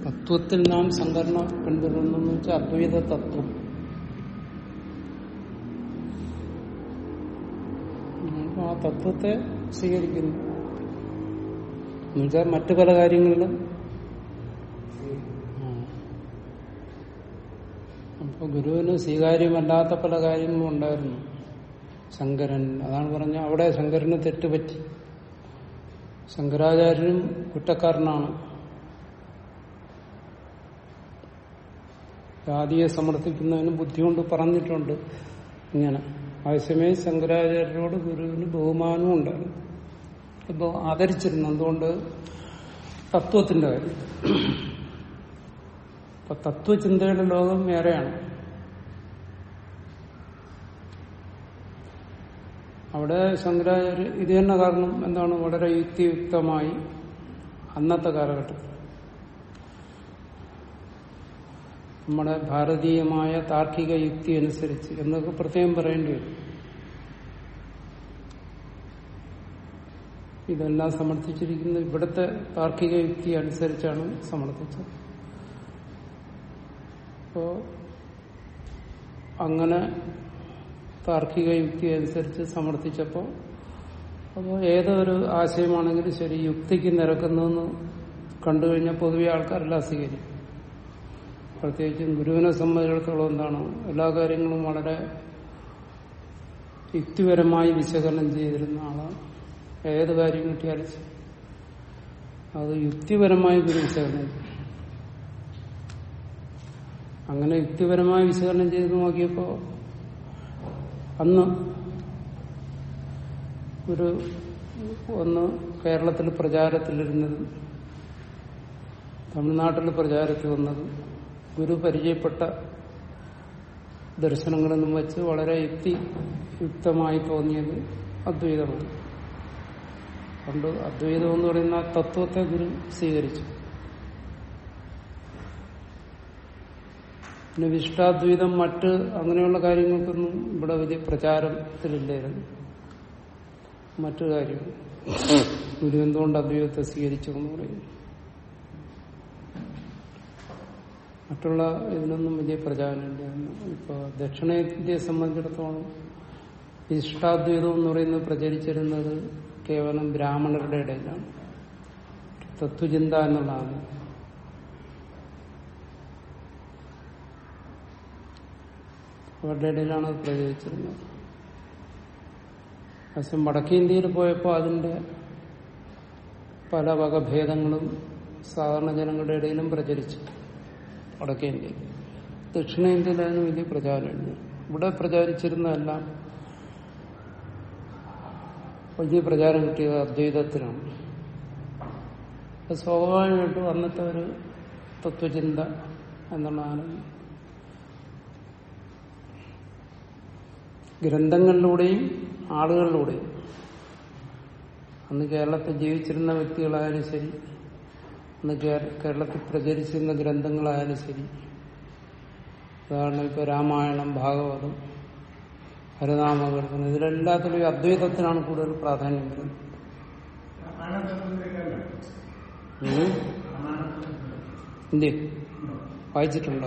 തത്വത്തിൽ നാം സംഘടന പിന്തുടരുന്നു വെച്ചാൽ അദ്വൈത തത്വം അപ്പോൾ ആ തത്വത്തെ സ്വീകരിക്കുന്നു എന്നുവെച്ചാൽ മറ്റു പല കാര്യങ്ങളിലും അപ്പൊ ഗുരുവിന് സ്വീകാര്യമല്ലാത്ത പല കാര്യങ്ങളും ഉണ്ടായിരുന്നു ശങ്കരൻ അതാണ് പറഞ്ഞ അവിടെ ശങ്കരന് തെറ്റുപറ്റി ശങ്കരാചാര്യനും കുറ്റക്കാരനാണ് ജാതിയെ സമർത്ഥിക്കുന്നതിന് ബുദ്ധി കൊണ്ട് പറഞ്ഞിട്ടുണ്ട് ഇങ്ങനെ ആവശ്യമേ ശങ്കരാചാര്യരോട് ഗുരുവിന് ബഹുമാനവും ഉണ്ടായിരുന്നു ഇപ്പോൾ ആദരിച്ചിരുന്നു എന്തുകൊണ്ട് തത്വത്തിന്റെ കാര്യം അപ്പൊ തത്വചിന്തയുടെ ലോകം വേറെയാണ് അവിടെ ശങ്കരാചാര്യ ഇത് തന്നെ കാരണം എന്താണ് വളരെ യുക്തിയുക്തമായി അന്നത്തെ കാലഘട്ടത്തിൽ നമ്മുടെ ഭാരതീയമായ താർക്കിക യുക്തി അനുസരിച്ച് എന്നൊക്കെ പ്രത്യേകം പറയേണ്ടി വരും ഇതെല്ലാം സമർത്ഥിച്ചിരിക്കുന്നത് ഇവിടുത്തെ താർക്കിക യുക്തി അനുസരിച്ചാണ് സമർത്ഥിച്ചത് അപ്പോ അങ്ങനെ താർക്കിക യുക്തി അനുസരിച്ച് സമർത്ഥിച്ചപ്പോൾ അപ്പോൾ ഏതൊരു ആശയമാണെങ്കിലും ശരി യുക്തിക്ക് നിരക്കുന്നതെന്ന് കണ്ടു കഴിഞ്ഞാൽ പൊതുവെ ആൾക്കാരെല്ലാം സ്വീകരിക്കും പ്രത്യേകിച്ചും ഗുരുവിനെ സംബന്ധിച്ചിടത്തോളം എന്താണ് എല്ലാ കാര്യങ്ങളും വളരെ യുക്തിപരമായി വിശകലനം ചെയ്തിരുന്ന ആളാണ് ഏത് കാര്യം കിട്ടിയാലും ശരി. അത് യുക്തിപരമായി ഗുരു വിശകലനം ചെയ്യും അങ്ങനെ യുക്തിപരമായി വിശകലനം ചെയ്ത് നോക്കിയപ്പോ അന്ന് ഒരു ഒന്ന് കേരളത്തിൽ പ്രചാരത്തിലിരുന്നതും തമിഴ്നാട്ടിൽ പ്രചാരത്തിൽ വന്നതും ഗുരു പരിചയപ്പെട്ട ദർശനങ്ങളെന്നും വെച്ച് വളരെ യുക്തി യുക്തമായി തോന്നിയത് അദ്വൈതമാണ് പണ്ട് അദ്വൈതം എന്ന് പറയുന്ന ആ തത്വത്തെ ഗുരു സ്വീകരിച്ചു പിന്നെ വിശിഷ്ടാദ്വൈതം മറ്റ് അങ്ങനെയുള്ള കാര്യങ്ങൾക്കൊന്നും ഇവിടെ വലിയ പ്രചാരത്തിലില്ലായിരുന്നു മറ്റു കാര്യം ഗുരു എന്തുകൊണ്ട് അദ്വൈതത്തെ സ്വീകരിച്ചു എന്ന് പറയുന്നു മറ്റുള്ള ഇതിനൊന്നും വലിയ പ്രചാരമില്ലായിരുന്നു ഇപ്പൊ ദക്ഷിണേന്ത്യയെ സംബന്ധിച്ചിടത്തോളം വിശിഷ്ടാദ്വൈതം എന്ന് പറയുന്നത് പ്രചരിച്ചിരുന്നത് കേവലം ബ്രാഹ്മണരുടെ ഇടയിലാണ് തത്വചിന്ത എന്നുള്ളതാണ് അവരുടെ ഇടയിലാണ് അത് പ്രചരിച്ചിരുന്നത് പക്ഷെ വടക്കേന്ത്യയിൽ പോയപ്പോൾ അതിന്റെ പല വകഭേദങ്ങളും സാധാരണ ജനങ്ങളുടെ ഇടയിലും പ്രചരിച്ചു വടക്കേന്ത്യയിൽ ദക്ഷിണേന്ത്യയിൽ അതിന് വലിയ പ്രചാരമില്ല ഇവിടെ പ്രചാരിച്ചിരുന്നതെല്ലാം വലിയ പ്രചാരം കിട്ടിയത് അദ്വൈതത്തിനാണ് അപ്പൊ സ്വാഭാവികമായിട്ടും അന്നത്തെ ഒരു തത്വചിന്ത എന്താണ് ഗ്രന്ഥങ്ങളിലൂടെയും ആളുകളിലൂടെയും അന്ന് കേരളത്തിൽ ജീവിച്ചിരുന്ന വ്യക്തികളായാലും ശരി അന്ന് കേരളത്തിൽ പ്രചരിച്ചിരുന്ന ഗ്രന്ഥങ്ങളായാലും ശരി ഉദാഹരണം ഇപ്പൊ രാമായണം ഭാഗവതം ഹരിനാമകീർത്തനം ഇതിലെല്ലാത്തിലും ഈ അദ്വൈതത്തിനാണ് കൂടുതൽ പ്രാധാന്യം വരുന്നത് ഉം? എന്ത് വായിച്ചിട്ടുണ്ടോ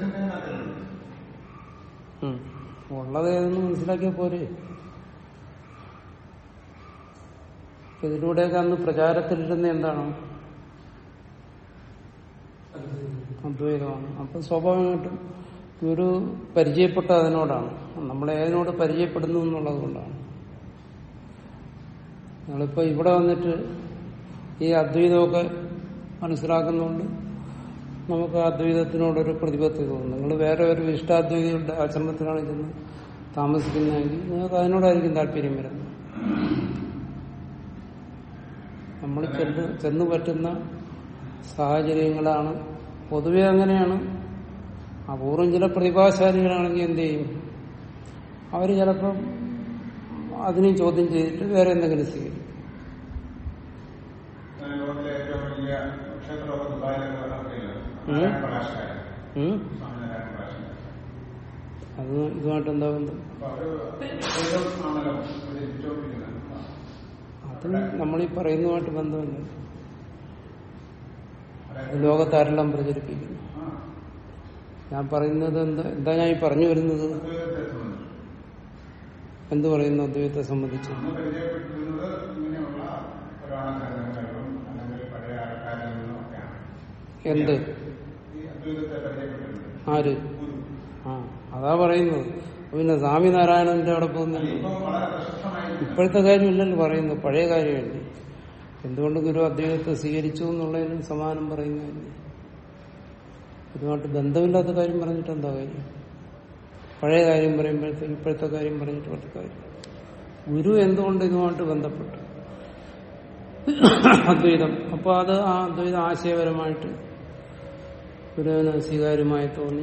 ഉം. ഉള്ളത് ഏതെന്ന് മനസ്സിലാക്കിയ പോരെ ഇതിലൂടെയൊക്കെ അന്ന് പ്രചാരത്തിലിരുന്ന എന്താണ് അദ്വൈതമാണ് അപ്പൊ സ്വാഭാവികമായിട്ടും ഗുരു പരിചയപ്പെട്ട അതിനോടാണ് നമ്മളെ ഏതിനോട് പരിചയപ്പെടുന്നു എന്നുള്ളത് കൊണ്ടാണ് നിങ്ങളിപ്പോ ഇവിടെ വന്നിട്ട് ഈ അദ്വൈതമൊക്കെ മനസ്സിലാക്കുന്നുണ്ട് നമുക്ക് അദ്വൈതത്തിനോടൊരു പ്രതിപത്തി തോന്നും നിങ്ങൾ വേറെ ഒരു ഇഷ്ടാദ്വൈതികളുടെ ആശ്രമത്തിലാണ് ചെന്ന് താമസിക്കുന്നതെങ്കിൽ നിങ്ങൾക്ക് അതിനോടായിരിക്കും താല്പര്യം വരുന്നത് നമ്മൾ ചെന്ന് ചെന്ന് പറ്റുന്ന സാഹചര്യങ്ങളാണ് പൊതുവെ അങ്ങനെയാണ് അപൂർവം ചില പ്രതിഭാശാലികളാണെങ്കിൽ എന്ത് ചെയ്യും അവർ ചിലപ്പം അതിനെയും ചോദ്യം ചെയ്തിട്ട് വേറെ എന്തെങ്കിലും സ്വീകരിക്കും ലോകത്തിലെ ഏറ്റവും വലിയ ക്ഷേത്രമൊക്കെ ദുബായിലൊക്കെ നടക്കുകയില്ല ഉം. പ്രകാശനായ ഉം? സ്വാമിനാരായണ പ്രകാശനായ അത് ഇതുമായിട്ട് എന്താ ബന്ധം അപ്പൊ അവര് ദൈവം ആണല്ലോ ഇവിടെ ഇരിച്ചോണ്ടിരിക്കുന്നത് അത് നമ്മൾ ഈ പറയുന്നതുമായിട്ട് ബന്ധമില്ല അവിടെ ലോകത്താരെല്ലാം പ്രചരിപ്പിക്കുന്നു ആ, ഞാൻ പറയുന്നത് എന്താ എന്താ ഞാൻ ഈ പറഞ്ഞു വരുന്നത് അദ്വൈതത്തെ സംബന്ധിച്ച് എന്ത് പറയുന്നു അദ്വൈതത്തെ സംബന്ധിച്ച് അന്ന് പരിചയപ്പെട്ടിരുന്നത് ഇങ്ങനെയുള്ള പുരാണ ഗ്രന്ഥങ്ങളിലും അല്ലെങ്കിൽ പഴയ ആൾക്കാരിൽ നിന്നും ഒക്കെയാണ് എന്ത് ഈ അദ്വൈതത്തെ പരിചയപ്പെട്ടിരുന്നത് ആര് ഗുരു ആ അതാ പറയുന്നത് പിന്നെ സ്വാമിനാരായണന്റെ അവിടെ പോകുന്നില്ല ഇപ്പം വളരെ പ്രശസ്തമായിരിക്കുന്നു ഇപ്പോഴത്തെ കാര്യമില്ലല്ലോ പറയുന്നത് പഴയ കാര്യമല്ലേ എന്തുകൊണ്ട് ഗുരു അദ്വൈതത്തെ സ്വീകരിച്ചു എന്നുള്ളതിനും സമാനം പറയുന്നതല്ലേ ഇതുമായിട്ട് ബന്ധമില്ലാത്ത കാര്യം പറഞ്ഞിട്ട് എന്താ കാര്യം പഴയ കാര്യം പറയുമ്പോഴത്തേക്ക് ഇപ്പോഴത്തെ കാര്യം പറഞ്ഞിട്ട് വല്ല കാര്യം ഗുരു എന്തുകൊണ്ട് ഇതുമായിട്ട് ബന്ധപ്പെട്ടു അദ്വൈതം അപ്പൊ അത് ആ അദ്വൈതം ആശയപരമായിട്ട് ഗുരുവിന് സ്വീകാര്യമായി തോന്നി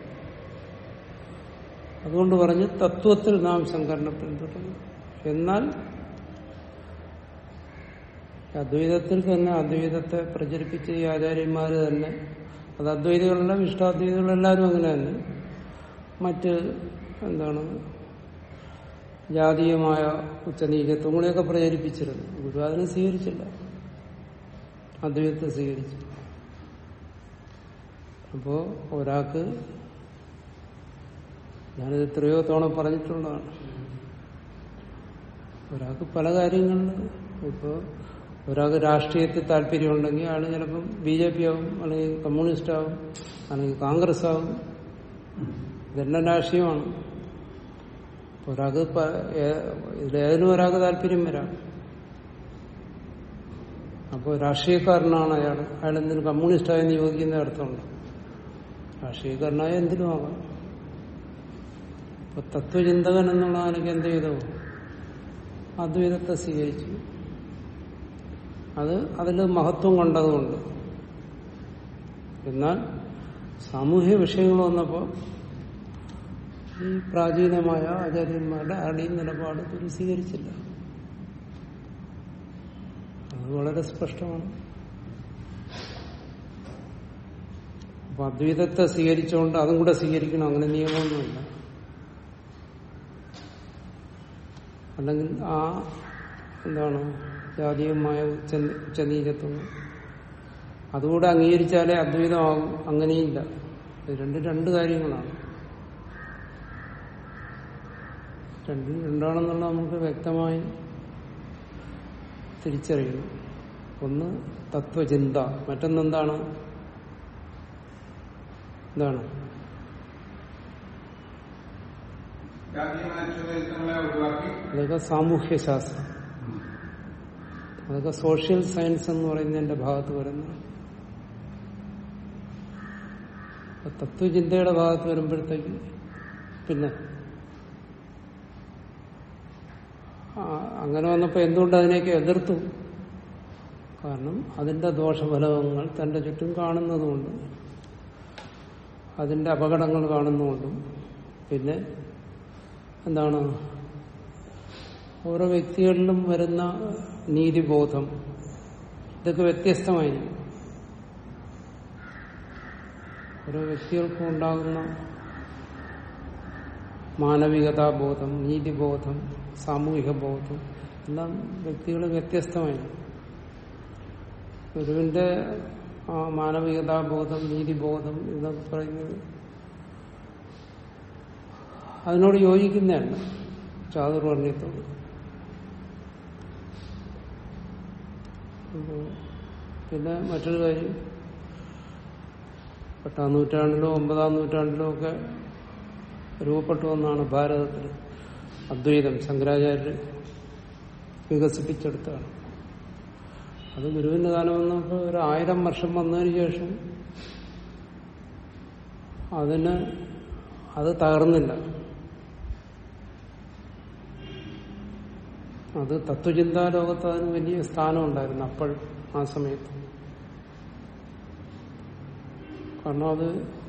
അതുകൊണ്ട് പറഞ്ഞ് തത്വത്തിൽ നാം ശങ്കരനെ പിന്തുടരുന്നു എന്നാൽ അദ്വൈതത്തിൽ തന്നെ അദ്വൈതത്തെ പ്രചരിപ്പിച്ച ഈ ആചാര്യന്മാര് തന്നെ അത് അദ്വൈതികളെല്ലാം ഇഷ്ടാദ്വൈതികളെല്ലാവരും അങ്ങനെ തന്നെ മറ്റ് എന്താണ് ജാതീയമായ ഉച്ചനീചത്വങ്ങളെയൊക്കെ പ്രചരിപ്പിച്ചിരുന്നു ഗുരു അതിനെ സ്വീകരിച്ചില്ല അദ്വൈതത്തെ സ്വീകരിച്ചു അപ്പോ ഒരാൾക്ക് ഞാനിത് എത്രയോ തവണ പറഞ്ഞിട്ടുള്ളതാണ് ഒരാൾക്ക് പല കാര്യങ്ങളിലും ഇപ്പോൾ ഒരാൾക്ക് രാഷ്ട്രീയത്തിൽ താല്പര്യമുണ്ടെങ്കിൽ അയാൾ ചിലപ്പം ബി ജെ പി ആവും അല്ലെങ്കിൽ കമ്മ്യൂണിസ്റ്റ് ആവും അല്ലെങ്കിൽ കോൺഗ്രസ് ആവും ഇതെല്ലാം രാഷ്ട്രീയമാണ് അപ്പൊ ഒരാൾക്ക് പ- ഏ- ഇതിലേതിനും ഒരാൾക്ക് താല്പര്യം വരാം അപ്പോൾ രാഷ്ട്രീയക്കാരനാണ് അയാൾ അയാൾ എന്തിനും കമ്മ്യൂണിസ്റ്റായെന്ന് യോജിക്കുന്ന അർത്ഥമുണ്ട് രാഷ്ട്രീയക്കാരനായ എന്തിനും ആവാം അപ്പൊ തത്വചിന്തകൻ എന്നുള്ള ആനക്ക് എന്ത് ചെയ്തു അദ്വൈതത്തെ സ്വീകരിച്ചു അത് അതിൽ മഹത്വം കണ്ടതുകൊണ്ട് എന്നാൽ സാമൂഹ്യ വിഷയങ്ങൾ വന്നപ്പോൾ ഈ പ്രാചീനമായ ആചാര്യന്മാരുടെ ആരുടെയും നിലപാട് ഗുരു സ്വീകരിച്ചില്ല അത് വളരെ സ്പഷ്ടമാണ് അപ്പൊ അദ്വൈതത്തെ സ്വീകരിച്ചുകൊണ്ട് അതും കൂടെ സ്വീകരിക്കണം അങ്ങനെ നിയമമൊന്നുമില്ല അല്ലെങ്കിൽ ആ എന്താണ് ജാതീയമായ ഉച്ച ഉച്ചനീചത്വം അതുകൂടെ അംഗീകരിച്ചാലേ അദ്വൈതമാകും അങ്ങനെയില്ല ഇത് രണ്ടും രണ്ട് കാര്യങ്ങളാണ് രണ്ടും രണ്ടാണെന്നുള്ള നമുക്ക് വ്യക്തമായി തിരിച്ചറിയണം ഒന്ന് തത്വചിന്ത മറ്റൊന്നെന്താണ് എന്താണ് ജാതീയമായ ചുവചിത്രങ്ങളെ ഒഴിവാക്കി അതൊക്കെ സാമൂഹ്യശാസ്ത്രം അതൊക്കെ സോഷ്യൽ സയൻസ് എന്ന് പറയുന്നതിന്റെ ഭാഗത്ത് വരുന്ന അപ്പൊ തത്വചിന്തയുടെ ഭാഗത്ത് വരുമ്പോഴത്തേക്ക് പിന്നെ ആ, അങ്ങനെ വന്നപ്പോ എന്തുകൊണ്ട് അതിനെയൊക്കെ എതിർത്തു കാരണം അതിന്റെ ദോഷഫലങ്ങൾ തന്റെ ചുറ്റും കാണുന്നതുകൊണ്ട് അതിന്റെ അപകടങ്ങൾ കാണുന്നതുകൊണ്ടും പിന്നെ എന്താണ് ഓരോ വ്യക്തികളിലും വരുന്ന നീതിബോധം ഇതൊക്കെ വ്യത്യസ്തമായിരിക്കും ഓരോ വ്യക്തികൾക്കും ഉണ്ടാകുന്ന മാനവികതാബോധം നീതിബോധം സാമൂഹിക ബോധം എല്ലാം വ്യക്തികൾ വ്യത്യസ്തമായിരിക്കും ഗുരുവിന്റെ ആ മാനവികതാബോധം നീതിബോധം എന്നൊക്കെ പറയുന്നത് അതിനോട് യോജിക്കുന്നതല്ല ചാതുർവർണ്ണയത്തോട് അപ്പോ പിന്നെ മറ്റൊരു കാര്യം എട്ടാം നൂറ്റാണ്ടിലോ ഒമ്പതാം നൂറ്റാണ്ടിലോ ഒക്കെ രൂപപ്പെട്ടു വന്നാണ് ഭാരതത്തിൽ അദ്വൈതം ശങ്കരാചാര്യർ വികസിപ്പിച്ചെടുത്താണ് അത് ഗുരുവിന്റെ കാലം വന്നപ്പോൾ ഒരു ആയിരം വർഷം വന്നതിന് ശേഷം അതിന് അത് തകർന്നില്ല അത് തത്വചിന്താ ലോകത്ത് അതിന് വലിയ സ്ഥാനം ഉണ്ടായിരുന്നു അപ്പോൾ ആ സമയത്ത് കാരണം അത്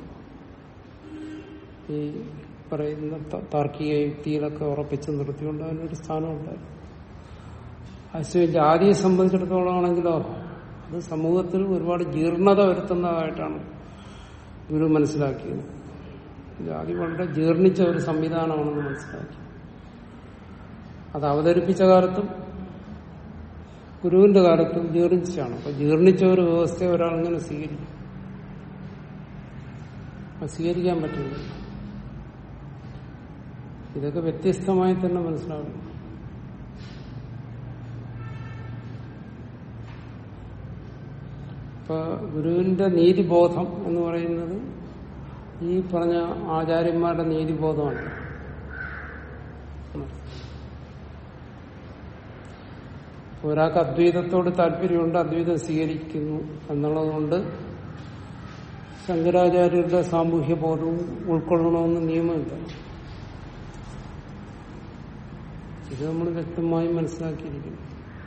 ഈ പറയുന്ന ത- താർക്കിക യുക്തിയിലൊക്കെ ഉറപ്പിച്ച് നിർത്തിക്കൊണ്ട് അതിനൊരു സ്ഥാനം ഉണ്ടായിരുന്നു അതേസമയം ജാതിയെ സംബന്ധിച്ചിടത്തോളം ആണെങ്കിലോ അത് സമൂഹത്തിൽ ഒരുപാട് ജീർണത വരുത്തുന്നതായിട്ടാണ് ഗുരു മനസ്സിലാക്കിയത് ജാതി വളരെ ജീർണിച്ച ഒരു സംവിധാനമാണെന്ന് മനസ്സിലാക്കി അത് അവതരിപ്പിച്ച കാലത്തും ഗുരുവിന്റെ കാലത്തും ജീർണിച്ചാണ് അപ്പൊ ജീർണിച്ച ഒരു വ്യവസ്ഥയെ ഒരാളിങ്ങനെ സ്വീകരിക്കും അത് സ്വീകരിക്കാൻ പറ്റില്ല ഇതൊക്കെ വ്യത്യസ്തമായി തന്നെ മനസ്സിലാവും ഇപ്പൊ ഗുരുവിന്റെ നീതിബോധം എന്ന് പറയുന്നത് ഈ പറഞ്ഞ ആചാര്യന്മാരുടെ നീതിബോധമാണ് ഒരാൾക്ക് അദ്വൈതത്തോട് താല്പര്യമുണ്ട് അദ്വൈതം സ്വീകരിക്കുന്നു എന്നുള്ളതുകൊണ്ട് ശങ്കരാചാര്യരുടെ സാമൂഹ്യ ബോധവും ഉൾക്കൊള്ളണമെന്ന് നിയമമില്ല ഇത് നമ്മൾ വ്യക്തമായി മനസ്സിലാക്കിയിരിക്കുന്നു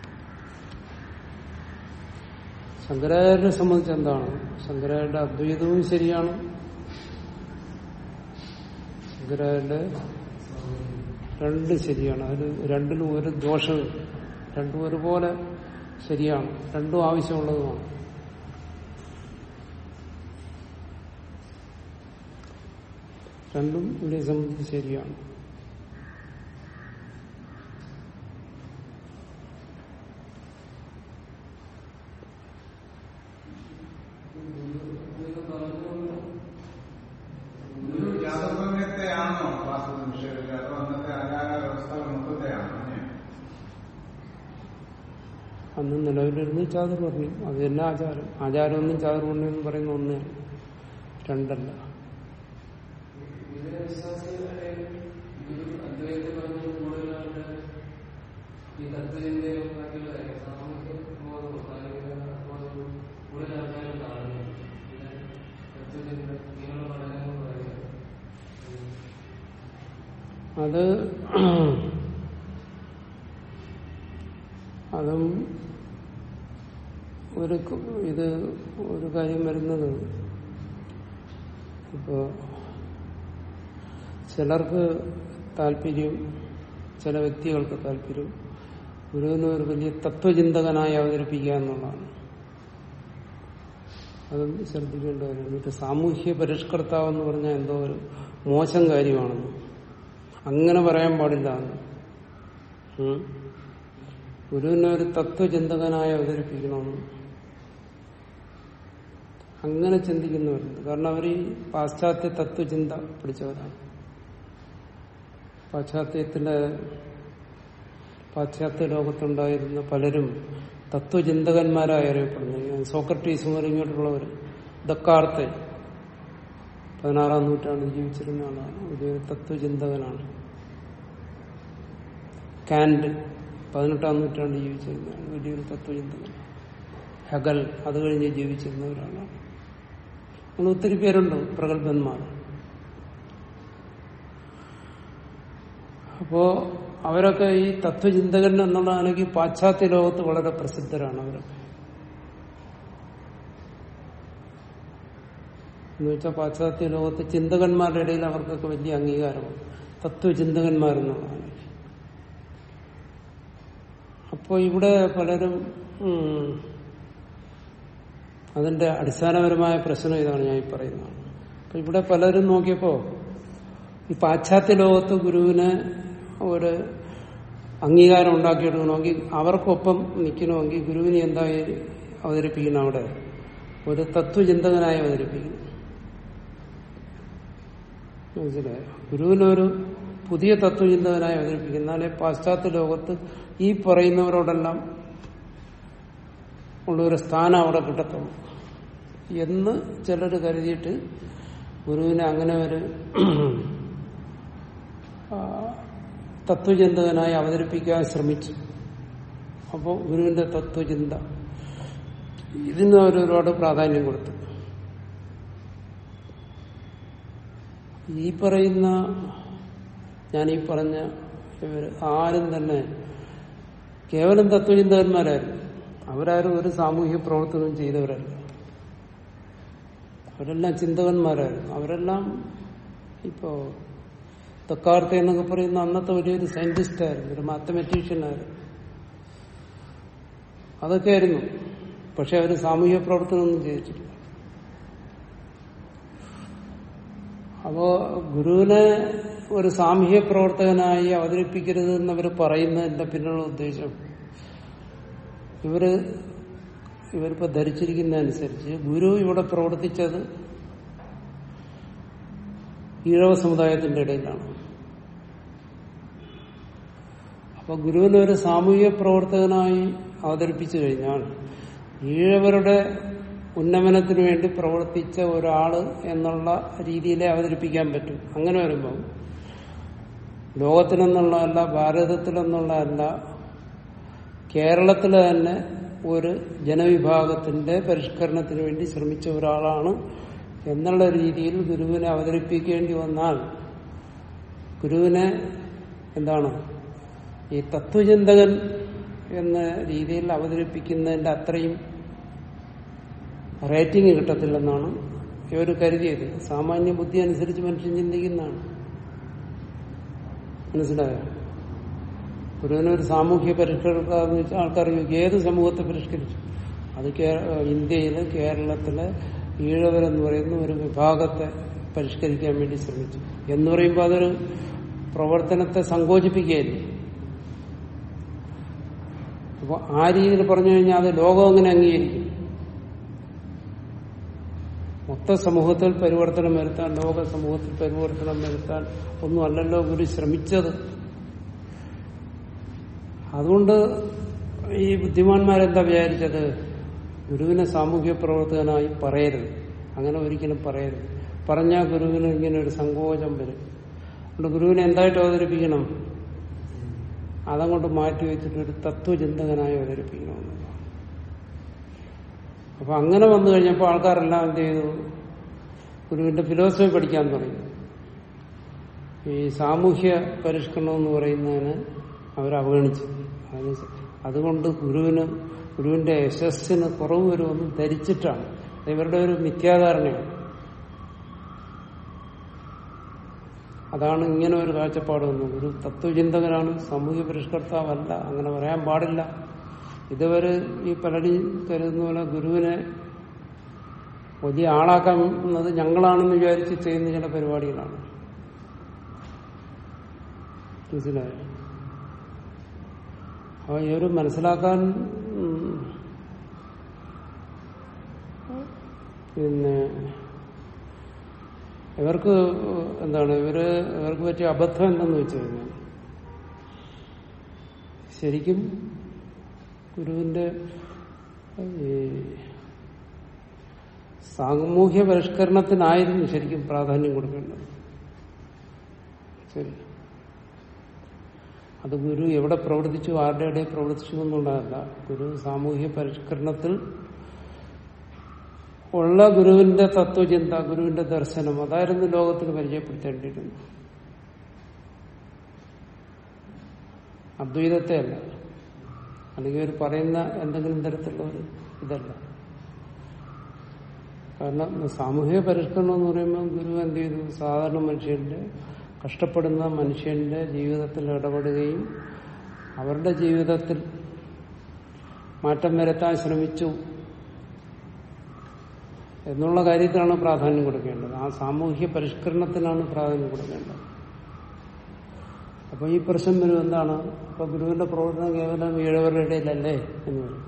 ശങ്കരാചാര്യരെ സംബന്ധിച്ച് എന്താണ് ശങ്കരാചാര്യരുടെ അദ്വൈതവും ശരിയാണ് ശങ്കരാചാര്യരുടെ രണ്ടും ശരിയാണ് അതിൽ രണ്ടിലും ഒരു ദോഷമില്ല രണ്ടും ഒരുപോലെ ശരിയാണ് രണ്ടും ആവശ്യമുള്ളതുമാണ് രണ്ടും ഇവിടെ സംബന്ധിച്ച് ശരിയാണ് ഗുരു യാതൊരുമത്തെയാണോ വാസ്തു നിഷേധിച്ചത് അതോ അന്നത്തെ ആചാര വ്യവസ്ഥ മൊത്തത്തെയാണോ അങ്ങനെ? അന്ന് നിലവിലിരുന്ന് ചാതുർവർണ്ണി അത് തന്നെ ആചാരം ആചാരമൊന്നും ചാതുർവർണ്ണി എന്ന് പറയുന്ന ഒന്ന് രണ്ടല്ല അത് അതും ഒരു ക- ഇത് ഒരു കാര്യം വരുന്നത് ഇപ്പോ ചിലർക്ക് താല്പര്യം ചില വ്യക്തികൾക്ക് താല്പര്യം ഗുരുവിനെ ഒരു വലിയ തത്വചിന്തകനായി അവതരിപ്പിക്കുക എന്നുള്ളതാണ് അതും ശ്രദ്ധിക്കേണ്ട കാര്യം എന്നിട്ട് സാമൂഹ്യ പരിഷ്കർത്താവ് എന്ന് പറഞ്ഞാൽ എന്തോ ഒരു മോശം കാര്യമാണെന്ന് അങ്ങനെ പറയാൻ പാടില്ല എന്ന്. ഉം. ഗുരുവിനെ ഒരു തത്വചിന്തകനായി അവതരിപ്പിക്കണമെന്ന് അങ്ങനെ ചിന്തിക്കുന്നവരുണ്ട് കാരണം അവർ ഈ പാശ്ചാത്യ തത്വചിന്ത പിടിച്ചവരാണ് പാശ്ചാത്യത്തിലെ പാശ്ചാത്യ ലോകത്തുണ്ടായിരുന്ന പലരും തത്വചിന്തകന്മാരായി അറിയപ്പെടുന്നു ഈ സോക്രട്ടീസ് മുതൽ ഇങ്ങോട്ടുള്ളവർ ദക്കാർത്തെ പതിനാറാം നൂറ്റാണ്ടിൽ ജീവിച്ചിരുന്ന ആളാണ് ഒരു തത്വചിന്തകനാണ് കാൻഡ് പതിനെട്ടാം നൂറ്റാണ്ടിൽ ജീവിച്ചിരുന്നതാണ് വലിയൊരു തത്വചിന്തകൻ ഹഗൽ അത് കഴിഞ്ഞ് ജീവിച്ചിരുന്ന ഒരാളാണ് അങ്ങനെ ഒത്തിരി പേരുണ്ട് പ്രഗത്ഭന്മാർ അപ്പോ അവരൊക്കെ ഈ തത്വചിന്തകൻ എന്നുള്ളതാണെങ്കിൽ പാശ്ചാത്യ ലോകത്ത് വളരെ പ്രസിദ്ധരാണ് അവരൊക്കെ എന്ന് വെച്ചാൽ പാശ്ചാത്യ ലോകത്ത് ചിന്തകന്മാരുടെ ഇടയിൽ അവർക്കൊക്കെ വലിയ അംഗീകാരമാണ് തത്വചിന്തകന്മാരെന്നുള്ളതാണ് അപ്പോ ഇവിടെ പലരും ഉം, അതിന്റെ അടിസ്ഥാനപരമായ പ്രശ്നം ഇതാണ് ഞാൻ ഈ പറയുന്നത് അപ്പൊ ഇവിടെ പലരും നോക്കിയപ്പോ ഈ പാശ്ചാത്യ ലോകത്ത് ഗുരുവിന് ഒരു അംഗീകാരം ഉണ്ടാക്കിയെടുക്കണമെങ്കിൽ അവർക്കൊപ്പം നിൽക്കണമെങ്കിൽ ഗുരുവിനെ എന്തായി അവതരിപ്പിക്കണം അവിടെ ഒരു തത്വചിന്തകനായി അവതരിപ്പിക്കണം മനസ്സിലായോ ഗുരുവിനൊരു പുതിയ തത്വചിന്തകനായി അവതരിപ്പിക്കും എന്നാലേ പാശ്ചാത്യ ലോകത്ത് ഈ പറയുന്നവരോടെല്ലാം ഉള്ളൊരു സ്ഥാനം അവിടെ കിട്ടത്തുള്ളൂ എന്ന് ചിലർ കരുതിയിട്ട് ഗുരുവിനെ അങ്ങനെ ഒരു ആ, തത്വചിന്തകനായി അവതരിപ്പിക്കാൻ ശ്രമിച്ചു അപ്പോൾ ഗുരുവിന്റെ തത്വചിന്ത ഇതിന് അവർ ഒരുപാട് പ്രാധാന്യം കൊടുത്തു ഈ പറയുന്ന ഞാൻ ഈ പറഞ്ഞ ഇവര് ആരും തന്നെ കേവലം തത്വചിന്തകന്മാരായിരുന്നു അവരാരും ഒരു സാമൂഹ്യ പ്രവർത്തനം ചെയ്തവരല്ല അവരെല്ലാം ചിന്തകന്മാരായിരുന്നു അവരെല്ലാം ഇപ്പോ തക്കാർത്ത എന്നൊക്കെ പറയുന്ന അന്നത്തെ വലിയൊരു സയന്റിസ്റ്റ് ആയിരുന്നു ഒരു മാത്തമെറ്റീഷ്യൻ ആയിരുന്നു അതൊക്കെ ആയിരുന്നു പക്ഷെ അവർ സാമൂഹ്യ പ്രവർത്തനമൊന്നും ചെയ്തിട്ടില്ല അപ്പോ ഗുരുവിനെ ഒരു സാമൂഹ്യ പ്രവർത്തകനായി അവതരിപ്പിക്കരുത് എന്നവർ പറയുന്നതിന്റെ പിന്നിലുള്ള ഉദ്ദേശം ഇവര് ഇവരിപ്പോ ധരിച്ചിരിക്കുന്ന അനുസരിച്ച് ഗുരു ഇവിടെ പ്രവർത്തിച്ചത് ഈഴവ സമുദായത്തിന്റെ ഇടയിലാണ് അപ്പൊ ഗുരുവിനെ ഒരു സാമൂഹിക പ്രവർത്തകനായി അവതരിപ്പിച്ചു കഴിഞ്ഞാൽ ഈഴവരുടെ ഉന്നമനത്തിനു വേണ്ടി പ്രവർത്തിച്ച ഒരാള് എന്നുള്ള രീതിയിലേ അവതരിപ്പിക്കാൻ പറ്റും അങ്ങനെ വരുമ്പം ലോകത്തിലെന്നുള്ളതല്ല ഭാരതത്തിലെന്നുള്ളതല്ല കേരളത്തിലെ തന്നെ ഒരു ജനവിഭാഗത്തിന്റെ പരിഷ്കരണത്തിന് വേണ്ടി ശ്രമിച്ച ഒരാളാണ് എന്നുള്ള രീതിയിൽ ഗുരുവിനെ അവതരിപ്പിക്കേണ്ടി വന്നാൽ ഗുരുവിനെ എന്താണ് ഈ തത്വചിന്തകൻ എന്ന രീതിയിൽ അവതരിപ്പിക്കുന്നതിന്റെ അത്രയും റേറ്റിംഗ് കിട്ടത്തില്ലെന്നാണ് ഇവർ കരുതിയത് സാമാന്യ ബുദ്ധി അനുസരിച്ച് മനുഷ്യൻ ചിന്തിക്കുന്നതാണ് മനസ്സിലായോ ഗുരുവിനൊരു സാമൂഹ്യ പരിഷ്കർത്താവ് എന്ന് വെച്ചാൽ ആൾക്കാർ ചോദിക്കും, ഏത് സമൂഹത്തെ പരിഷ്കരിച്ചു അത് കേ- ഇന്ത്യയില് കേരളത്തിലെ ഈഴവരെന്ന് പറയുന്ന ഒരു വിഭാഗത്തെ പരിഷ്കരിക്കാൻ വേണ്ടി ശ്രമിച്ചു എന്ന് പറയുമ്പോൾ അതൊരു പ്രവർത്തനത്തെ സങ്കോചിപ്പിക്കുകയല്ലേ അപ്പൊ ആ രീതിയിൽ പറഞ്ഞു കഴിഞ്ഞാൽ അത് ലോകം അങ്ങനെ അംഗീകരിക്കും മൊത്ത സമൂഹത്തിൽ പരിവർത്തനം വരുത്താൻ ലോക സമൂഹത്തിൽ പരിവർത്തനം വരുത്താൻ ഒന്നും അല്ലല്ലോ ഗുരു ശ്രമിച്ചത് അതുകൊണ്ട് ഈ ബുദ്ധിമാന്മാരെന്താ വിചാരിച്ചത് ഗുരുവിനെ സാമൂഹ്യ പ്രവർത്തകനായി പറയരുത് അങ്ങനെ ഒരിക്കലും പറയരുത് പറഞ്ഞാൽ ഗുരുവിന് ഇങ്ങനെ ഒരു സങ്കോചം വരും അതുകൊണ്ട് ഗുരുവിനെ എന്തായിട്ട് അവതരിപ്പിക്കണം അതങ്ങോട്ട് മാറ്റി വെച്ചിട്ട് ഒരു തത്വചിന്തകനായി അവതരിപ്പിക്കണമെന്നുള്ളതാണ് അപ്പൊ അങ്ങനെ വന്നു കഴിഞ്ഞപ്പോൾ ആൾക്കാരെല്ലാം എന്ത് ചെയ്തു ഗുരുവിന്റെ ഫിലോസഫി പഠിക്കാൻ തുടങ്ങി ഈ സാമൂഹ്യ പരിഷ്കരണം എന്ന് പറയുന്നതിന് അവർ അവഗണിച്ചു അത് അതുകൊണ്ട് ഗുരുവിന് ഗുരുവിന്റെ യശസ്സിന് കുറവ് വരുമെന്ന് ധരിച്ചിട്ടാണ് അത് ഇവരുടെ ഒരു മിഥ്യാധാരണയാണ് അതാണ് ഇങ്ങനെ ഒരു കാഴ്ചപ്പാട് വന്നത് ഒരു തത്വചിന്തകനാണ് സാമൂഹ്യ പരിഷ്കർത്താവല്ല അങ്ങനെ പറയാൻ പാടില്ല ഇതുവരെ ഈ പലരും കരുതുന്ന പോലെ ഗുരുവിനെ വലിയ ആളാക്കുന്നത് ഞങ്ങളാണെന്ന് വിചാരിച്ച് ചെയ്യുന്ന ചില പരിപാടികളാണ് മനസ്സിലായോ അപ്പൊ ഇവര് മനസ്സിലാക്കാൻ ഉം, പിന്നെ ഇവർക്ക് എന്താണ് ഇവര് ഇവർക്ക് പറ്റിയ അബദ്ധം എന്തെന്ന് വെച്ച് കഴിഞ്ഞാൽ ശരിക്കും ഗുരുവിന്റെ ഈ സാമൂഹ്യ പരിഷ്കരണത്തിനായിരുന്നു ശരിക്കും പ്രാധാന്യം കൊടുക്കേണ്ടത് ശരി അത് ഗുരു എവിടെ പ്രവർത്തിച്ചു ആരുടെ ഇടയിൽ പ്രവർത്തിച്ചു എന്നുള്ളതല്ല ഗുരു സാമൂഹ്യ പരിഷ്കരണത്തിൽ ഉള്ള ഗുരുവിന്റെ തത്വചിന്ത ഗുരുവിന്റെ ദർശനം അതായിരുന്നു ലോകത്തിന് പരിചയപ്പെടുത്തേണ്ടിയിരുന്നത് അദ്വൈതത്തെ അല്ല അല്ലെങ്കിൽ ഒരു പറയുന്ന എന്തെങ്കിലും തരത്തിലുള്ള ഒരു ഇതല്ല കാരണം സാമൂഹിക പരിഷ്കരണം എന്ന് പറയുമ്പോൾ ഗുരു എന്ത് ചെയ്തു സാധാരണ മനുഷ്യന്റെ കഷ്ടപ്പെടുന്ന മനുഷ്യന്റെ ജീവിതത്തിൽ ഇടപെടുകയും അവരുടെ ജീവിതത്തിൽ മാറ്റം വരുത്താൻ ശ്രമിച്ചു എന്നുള്ള കാര്യത്തിലാണ് പ്രാധാന്യം കൊടുക്കേണ്ടത് ആ സാമൂഹ്യ പരിഷ്കരണത്തിനാണ് പ്രാധാന്യം കൊടുക്കേണ്ടത് അപ്പൊ ഈ പ്രശ്നം വരും എന്താണ് അപ്പൊ ഗുരുവിന്റെ പ്രവർത്തനം കേവലം ഏഴവരുടെ ഇടയിലല്ലേ എന്ന് പറയും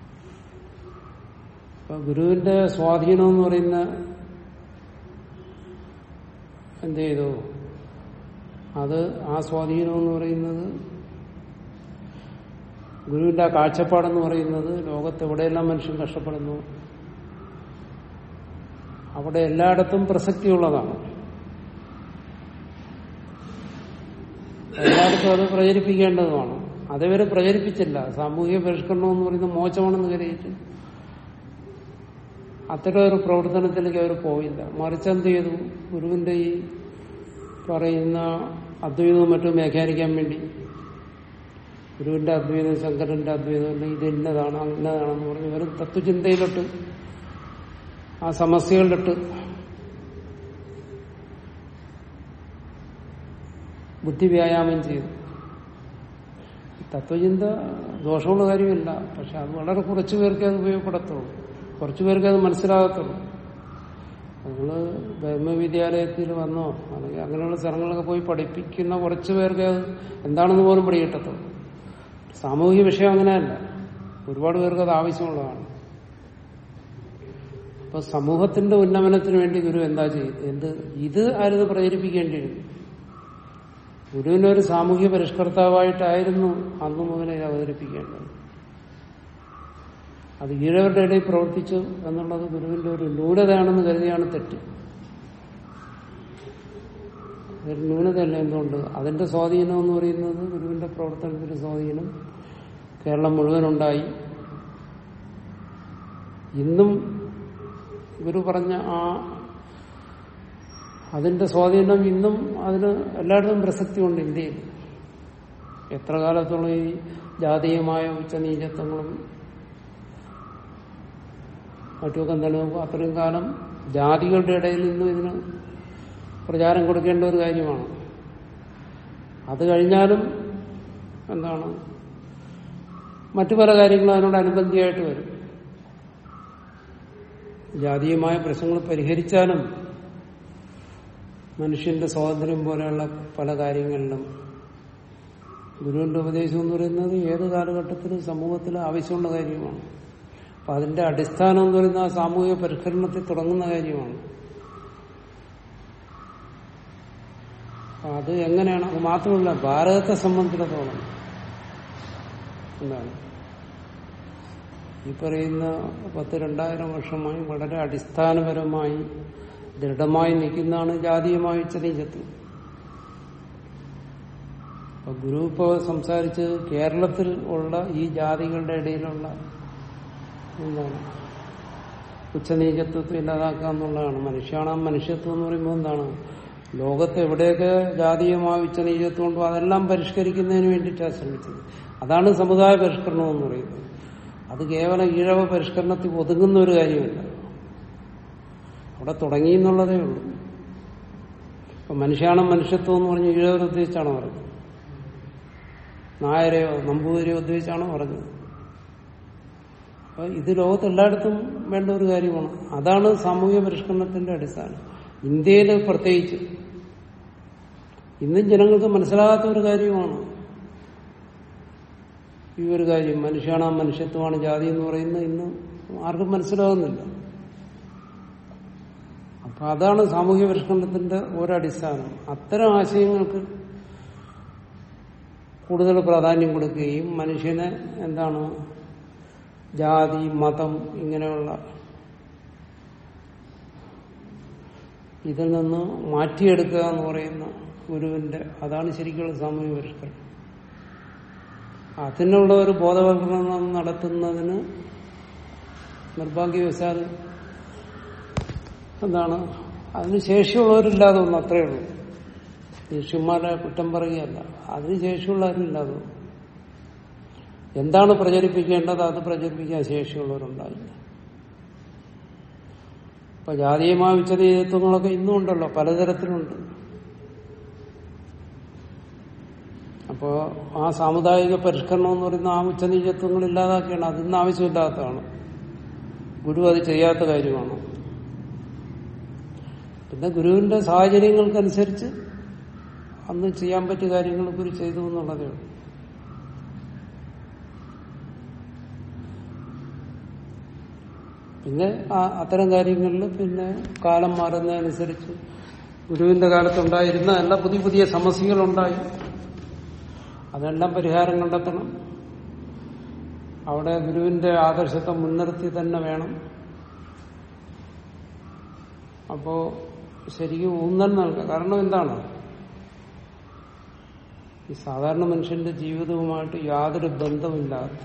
അപ്പൊ ഗുരുവിന്റെ സ്വാധീനം എന്ന് പറയുന്ന എന്ത് ചെയ്തു അത് ആ സ്വാധീനം എന്ന് പറയുന്നത് ഗുരുവിന്റെ ആ കാഴ്ചപ്പാടെന്ന് പറയുന്നത് ലോകത്ത് എവിടെയെല്ലാം മനുഷ്യൻ കഷ്ടപ്പെടുന്നു അവിടെ എല്ലായിടത്തും പ്രസക്തിയുള്ളതാണ് എല്ലായിടത്തും അത് പ്രചരിപ്പിക്കേണ്ടതുമാണ് അതവരെ പ്രചരിപ്പിച്ചില്ല സാമൂഹിക പരിഷ്കരണം എന്ന് പറയുന്നത് മോശമാണെന്ന് കരുതിയിട്ട് അത്തരം ഒരു പ്രവർത്തനത്തിലേക്ക് അവർ പോയില്ല മറിച്ച് എന്ത് ചെയ്തു ഗുരുവിന്റെ ഈ പറയുന്ന അദ്വൈതവും മറ്റും വ്യാഖ്യാനിക്കാൻ വേണ്ടി ഗുരുവിന്റെ അദ്വൈതം ശങ്കരന്റെ അദ്വൈതം അല്ലെങ്കിൽ ഇത് ഇന്നതാണ് ഇന്നതാണെന്ന് പറഞ്ഞ് വെറും തത്വചിന്തയിലോട്ട് ആ സമസ്യകളിലിട്ട് ബുദ്ധി വ്യായാമം ചെയ്തു തത്വചിന്ത ദോഷമുള്ള കാര്യമില്ല പക്ഷെ അത് വളരെ കുറച്ചു പേർക്ക് അത് ഉപയോഗപ്പെടത്തുള്ളൂ കുറച്ചു പേർക്ക് അത് മനസ്സിലാകത്തുള്ളൂ നിങ്ങൾ ബ്രഹ്മവിദ്യാലയത്തിൽ വന്നോ അല്ലെങ്കിൽ അങ്ങനെയുള്ള സ്ഥലങ്ങളൊക്കെ പോയി പഠിപ്പിക്കുന്ന കുറച്ചു പേർക്ക് അത് എന്താണെന്ന് പോലും പിടികിട്ടത്തുള്ളൂ സാമൂഹിക വിഷയം അങ്ങനെയല്ല ഒരുപാട് പേർക്ക് അത് ആവശ്യമുള്ളതാണ് അപ്പൊ സമൂഹത്തിന്റെ ഉന്നമനത്തിന് വേണ്ടി ഗുരു എന്താ ചെയ്യുന്നത് എന്ത് ഇത് ആരും പ്രചരിപ്പിക്കേണ്ടിയിരുന്നു ഗുരുവിനൊരു സാമൂഹ്യ പരിഷ്കർത്താവായിട്ടായിരുന്നു അന്നു മുതലേ ഇത് അവതരിപ്പിക്കേണ്ടത് അത് ഈഴവരുടെ ഇടയിൽ പ്രവർത്തിച്ചു എന്നുള്ളത് ഗുരുവിന്റെ ഒരു ന്യൂനതയാണെന്ന് കരുതിയാണ് തെറ്റ് ഒരു ന്യൂനതയല്ല എന്തുകൊണ്ട് അതിന്റെ സ്വാധീനം എന്ന് പറയുന്നത് ഗുരുവിന്റെ പ്രവർത്തനത്തിന്റെ സ്വാധീനം കേരളം മുഴുവനുണ്ടായി ഇന്നും ഗുരു പറഞ്ഞ ആ അതിന്റെ സ്വാധീനം ഇന്നും അതിന് എല്ലായിടത്തും പ്രസക്തിയുണ്ട് ഇന്ത്യയിൽ എത്ര കാലത്തോളം ഈ ജാതീയമായ ഉച്ചനീചത്വങ്ങളും മറ്റുമൊക്കെ നിലനിൽക്കും അത്രയും കാലം ജാതികളുടെ ഇടയിൽ നിന്നും ഇതിന് പ്രചാരം കൊടുക്കേണ്ട ഒരു കാര്യമാണ് അത് കഴിഞ്ഞാലും എന്താണ് മറ്റു പല കാര്യങ്ങളും അതിനോടനുബന്ധിയായിട്ട് വരും ജാതീയമായ പ്രശ്നങ്ങൾ പരിഹരിച്ചാലും മനുഷ്യന്റെ സ്വാതന്ത്ര്യം പോലെയുള്ള പല കാര്യങ്ങളിലും ഗുരുവിന്റെ ഉപദേശം എന്ന് പറയുന്നത് ഏത് കാലഘട്ടത്തിലും സമൂഹത്തിൽ ആവശ്യമുള്ള കാര്യമാണ് അപ്പൊ അതിന്റെ അടിസ്ഥാനം എന്ന് പറയുന്നത് ആ സാമൂഹിക പരിഷ്കരണത്തിൽ തുടങ്ങുന്ന കാര്യമാണ് അപ്പൊ അത് എങ്ങനെയാണ് അത് മാത്രമല്ല ഭാരതത്തെ സംബന്ധിച്ചിടത്തോളം എന്താണ് ഈ പറയുന്ന പത്ത് രണ്ടായിരം വർഷമായി വളരെ അടിസ്ഥാനപരമായി ദൃഢമായി നിൽക്കുന്നതാണ് ജാതീയമായ ഉച്ചനീചത്വം അപ്പൊ ഗുരു ഇപ്പോൾ സംസാരിച്ച് കേരളത്തിൽ ഉള്ള ഈ ജാതികളുടെ ഇടയിലുള്ള എന്താണ് ഉച്ചനീചത്വത്തെ ഇല്ലാതാക്കുക എന്നുള്ളതാണ് മനുഷ്യാണാം മനുഷ്യത്വം എന്ന് പറയുമ്പോൾ എന്താണ് ലോകത്ത് എവിടെയൊക്കെ ജാതീയമായ ഉച്ചനീചത്വം ഉണ്ടോ അതെല്ലാം പരിഷ്കരിക്കുന്നതിന് വേണ്ടിയിട്ടാണ് ശ്രമിച്ചത് അതാണ് സമുദായ പരിഷ്കരണം എന്ന് പറയുന്നത് അത് കേവലം ഈഴവ പരിഷ്കരണത്തിൽ ഒതുങ്ങുന്ന ഒരു കാര്യമല്ല അവിടെ തുടങ്ങി എന്നുള്ളതേ ഉള്ളൂ ഇപ്പൊ മനുഷ്യാണ് മനുഷ്യത്വം എന്ന് പറഞ്ഞ് ഈഴവരെ ഉദ്ദേശിച്ചാണോ പറഞ്ഞത് നായരെയോ നമ്പൂതിരിയോ ഉദ്ദേശിച്ചാണോ പറഞ്ഞത് അപ്പൊ ഇത് ലോകത്ത് എല്ലായിടത്തും വേണ്ട ഒരു കാര്യമാണ് അതാണ് സാമൂഹ്യ പരിഷ്കരണത്തിന്റെ അടിസ്ഥാനം ഇന്ത്യയിൽ പ്രത്യേകിച്ച് ഇന്നും ജനങ്ങൾക്ക് മനസ്സിലാകാത്ത ഒരു കാര്യമാണ് ഈ ഒരു കാര്യം മനുഷ്യാണ് മനുഷ്യത്വമാണ് ജാതി എന്ന് പറയുന്നത് ഇന്ന് ആർക്കും മനസ്സിലാകുന്നില്ല അപ്പൊ അതാണ് സാമൂഹ്യ പരിഷ്കരണത്തിന്റെ ഒരടിസ്ഥാനം അത്തരം ആശയങ്ങൾക്ക് കൂടുതൽ പ്രാധാന്യം കൊടുക്കുകയും മനുഷ്യനെ എന്താണ് ജാതി മതം ഇങ്ങനെയുള്ള ഇതിൽ നിന്ന് മാറ്റിയെടുക്കുക എന്ന് പറയുന്ന ഗുരുവിന്റെ അതാണ് ശരിക്കുള്ള സാമൂഹ്യ പരിഷ്കരണം അതിനുള്ള ഒരു ബോധവൽക്കരണം നടത്തുന്നതിന് നിർഭാഗ്യവശാൽ എന്താണ് അതിന് ശേഷിയുള്ളവരില്ലാതെ ഒന്ന് അത്രയേ ഉള്ളൂ ശിഷ്യന്മാരെ കുറ്റം പറയുകയല്ല അതിന് ശേഷിയുള്ളവരും ഇല്ലാതെ വന്നു. എന്താണ് പ്രചരിപ്പിക്കേണ്ടത് അത് പ്രചരിപ്പിക്കാൻ ശേഷിയുള്ളവരുണ്ടായില്ല ഇപ്പൊ ജാതീയമായ വിച്ചതീയത്വങ്ങളൊക്കെ ഇന്നും ഉണ്ടല്ലോ പലതരത്തിലുണ്ട് അപ്പോ ആ സാമുദായിക പരിഷ്കരണം എന്ന് പറയുന്ന ആ ഉച്ചനീചത്വങ്ങൾ ഇല്ലാതാക്കിയാണ് അതിന്ന് ആവശ്യമില്ലാത്തതാണ് ഗുരു അത് ചെയ്യാത്ത കാര്യമാണ് പിന്നെ ഗുരുവിന്റെ സാഹചര്യങ്ങൾക്കനുസരിച്ച് അന്ന് ചെയ്യാൻ പറ്റിയ കാര്യങ്ങൾ ഗുരു ചെയ്തു എന്നുള്ളതേ ഉള്ളൂ പിന്നെ ആ അത്തരം കാര്യങ്ങളിൽ പിന്നെ കാലം മാറുന്നതനുസരിച്ച് ഗുരുവിന്റെ കാലത്തുണ്ടായിരുന്ന എല്ലാ പുതിയ പുതിയ സമസ്യകളുണ്ടായി അതെല്ലാം പരിഹാരം കണ്ടെത്തണം അവിടെ ഗുരുവിന്റെ ആദർശത്തെ മുൻനിർത്തി തന്നെ വേണം അപ്പോ ശരിക്കും ഊന്നൽ നൽകുക കാരണം എന്താണ് ഈ സാധാരണ മനുഷ്യന്റെ ജീവിതവുമായിട്ട് യാതൊരു ബന്ധമില്ലാത്ത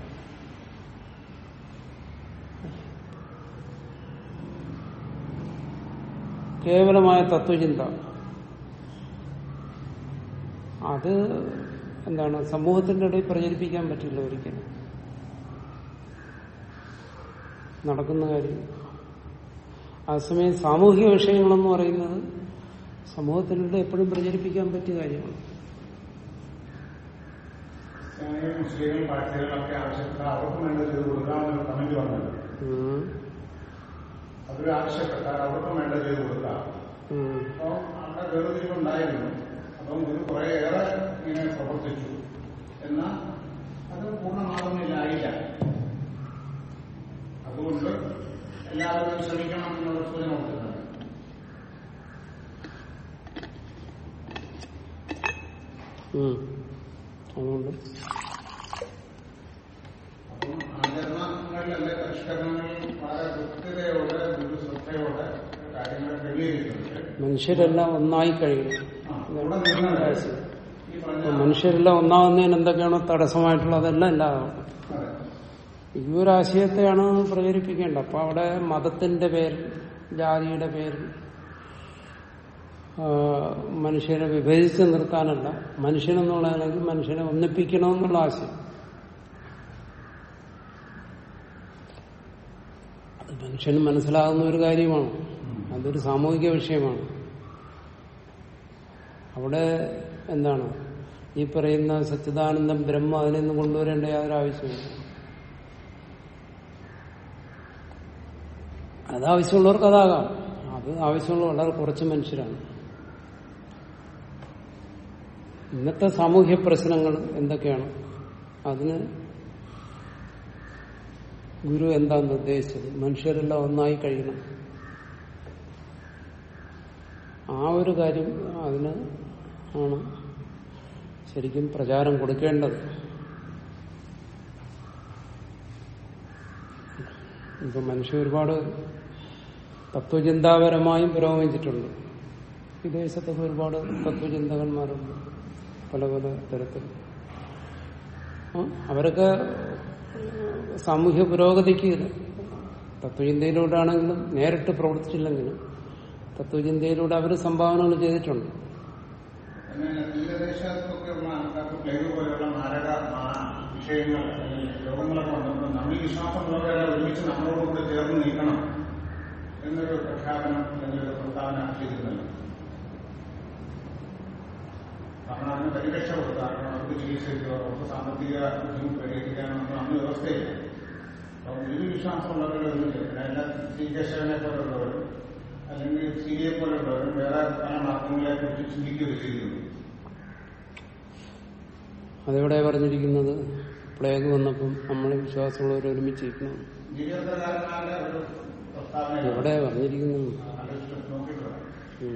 കേവലമായ തത്വചിന്ത അത് എന്താണ് സമൂഹത്തിന്റെ ഇടയിൽ പ്രചരിപ്പിക്കാൻ പറ്റില്ല ഒരിക്കലും നടക്കുന്ന കാര്യം അതേസമയം സാമൂഹിക വിഷയങ്ങളെന്ന് പറയുന്നത് സമൂഹത്തിലൂടെ എപ്പോഴും പ്രചരിപ്പിക്കാൻ പറ്റിയ കാര്യമാണ് ക്രിസ്ത്യാനികൾ മുസ്ലിങ്ങൾ പാർട്ടികളൊക്കെ ആവശ്യപ്പെട്ട അവർക്കും വേണ്ട ചെയ്ത് കൊടുക്കാമെന്നൊരു കമന്റ് വന്നത് ഉം. അവർ ആവശ്യപ്പെട്ടാൽ അവർക്കും വേണ്ട ചെയ്ത് കൊടുക്കാം ഉം. അപ്പോൾ അവിടെ വേർതിരിവുണ്ടായിരുന്നു അപ്പം ഇത് കുറേയേറെ ഇങ്ങനെ പ്രവർത്തിച്ചു എന്നാൽ അത് പൂർണ്ണമാകുന്നില്ലായില്ല അതുകൊണ്ട് എല്ലാവരും ശ്രമിക്കണം ഉം. അതുകൊണ്ട് അപ്പം ആചരണങ്ങളിലെ പരിഷ്കരണങ്ങളിൽ വളരെ കൃത്യതയോടെ ഒരു ശ്രദ്ധയോടെ കാര്യങ്ങൾ ക്രമീകരിക്കുന്നുണ്ട് മനുഷ്യരെല്ലാം ഒന്നായി കഴിയണം ആ, ഇതാണ് ഇവിടെ ഗുരുവിന്റെ നിന്നാണ് ആശയം. ഈ അപ്പൊ പറഞ്ഞ മനുഷ്യരെല്ലാം ഒന്നാവുന്നതിന് എന്തൊക്കെയാണോ തടസ്സമായിട്ടുള്ളത് അതെല്ലാം ഇല്ലാതാവും അതെ. ഈ ഒരു ആശയത്തെയാണ് പ്രചരിപ്പിക്കേണ്ടത് അപ്പൊ അവിടെ മതത്തിന്റെ പേരിൽ ജാതിയുടെ പേരിൽ ആ, മനുഷ്യരെ വിഭജിച്ച് നിർത്താനല്ല മനുഷ്യനെന്നുള്ളതിലേക്ക് മനുഷ്യനെ ഒന്നിപ്പിക്കണമെന്നുള്ള ആശയം അത് മനുഷ്യന് മനസ്സിലാകുന്ന ഒരു കാര്യമാണ് അതൊരു സാമൂഹിക വിഷയമാണ് അവിടെ എന്താണ് ഈ പറയുന്ന സച്ചിദാനന്ദം ബ്രഹ്മ അതിനൊന്നും കൊണ്ടുവരേണ്ട യാതൊരു ആവശ്യമില്ല അത് ആവശ്യമുള്ളവർക്ക് അതാകാം അത് ആവശ്യമുള്ള വളരെ കുറച്ച് മനുഷ്യരാണ് ഇന്നത്തെ സാമൂഹ്യ പ്രശ്നങ്ങൾ എന്തൊക്കെയാണ് അതിന് ഗുരു എന്താ നിർദ്ദേശിച്ചത് മനുഷ്യരെല്ലാം ഒന്നായി കഴിയണം ആ ഒരു കാര്യം അതിന് ആണ് ശരിക്കും പ്രചാരം കൊടുക്കേണ്ടത് ഇപ്പൊ മനുഷ്യ ഒരുപാട് തത്വചിന്താപരമായും പുരോഗമിച്ചിട്ടുണ്ട് വിദേശത്തൊക്കെ ഒരുപാട് തത്വചിന്തകന്മാരുണ്ട് പല പല തരത്തിൽ ആ, അവരൊക്കെ സാമൂഹ്യ പുരോഗതിക്ക് തത്വചിന്തയിലൂടെ ആണെങ്കിലും നേരിട്ട് പ്രവർത്തിച്ചില്ലെങ്കിലും തത്വചിന്തയിലൂടെ അവർ സംഭാവനകൾ ചെയ്തിട്ടുണ്ട് പിന്നെ തീരദേശത്തൊക്കെയുള്ള ആൾക്കാർക്ക് പ്ലേഗ് പോലെയുള്ള മാരക മാ- വിഷയങ്ങൾ അല്ലെങ്കിൽ രോഗങ്ങളൊക്കെ വന്നപ്പോൾ നമ്മൾ ഈ വിശ്വാസമുള്ളവരെ ഒരുമിച്ച് നമ്മളോടുകൂടെ ചേർന്ന് നിൽക്കണം എന്നൊരു പ്രഖ്യാപനം അല്ലെങ്കിൽ ഒരു പ്രസ്താവന ചെയ്തിരുന്നല്ലോ കാരണം അതിന് പരിരക്ഷ കൊടുക്കുക കാരണം അവർക്ക് ചികിത്സയ്ക്കോ അവർക്ക് സാമ്പത്തിക ബുദ്ധിമുട്ട് പരിഹരിക്കാനൊന്നും അന്ന് വ്യവസ്ഥയില്ല അപ്പോൾ ഒരു വിശ്വാസമുള്ളവരെ ഒരുമിച്ച് എല്ലാ സി കേശവനെ പോലുള്ളവരും അല്ലെങ്കിൽ സിരിയെ പോലുള്ളവരും വേറെ പല മാർഗങ്ങളെ കുറിച്ച് ചിന്തിക്കുകയൊക്കെ ചെയ്തിരുന്നു അതെവിടെ പറഞ്ഞിരിക്കുന്നത് പ്ലേഗ് വന്നപ്പം നമ്മൾ വിശ്വാസമുള്ളവർ ഒരുമിച്ചിരിക്കണം ജീവിതകാരന്മാരുടെ ഒരു പ്രസ്താവന എവിടെ പറഞ്ഞിരിക്കുന്നു ആലോചിച്ച് നോക്കിയിട്ട് വേണം. ഉം.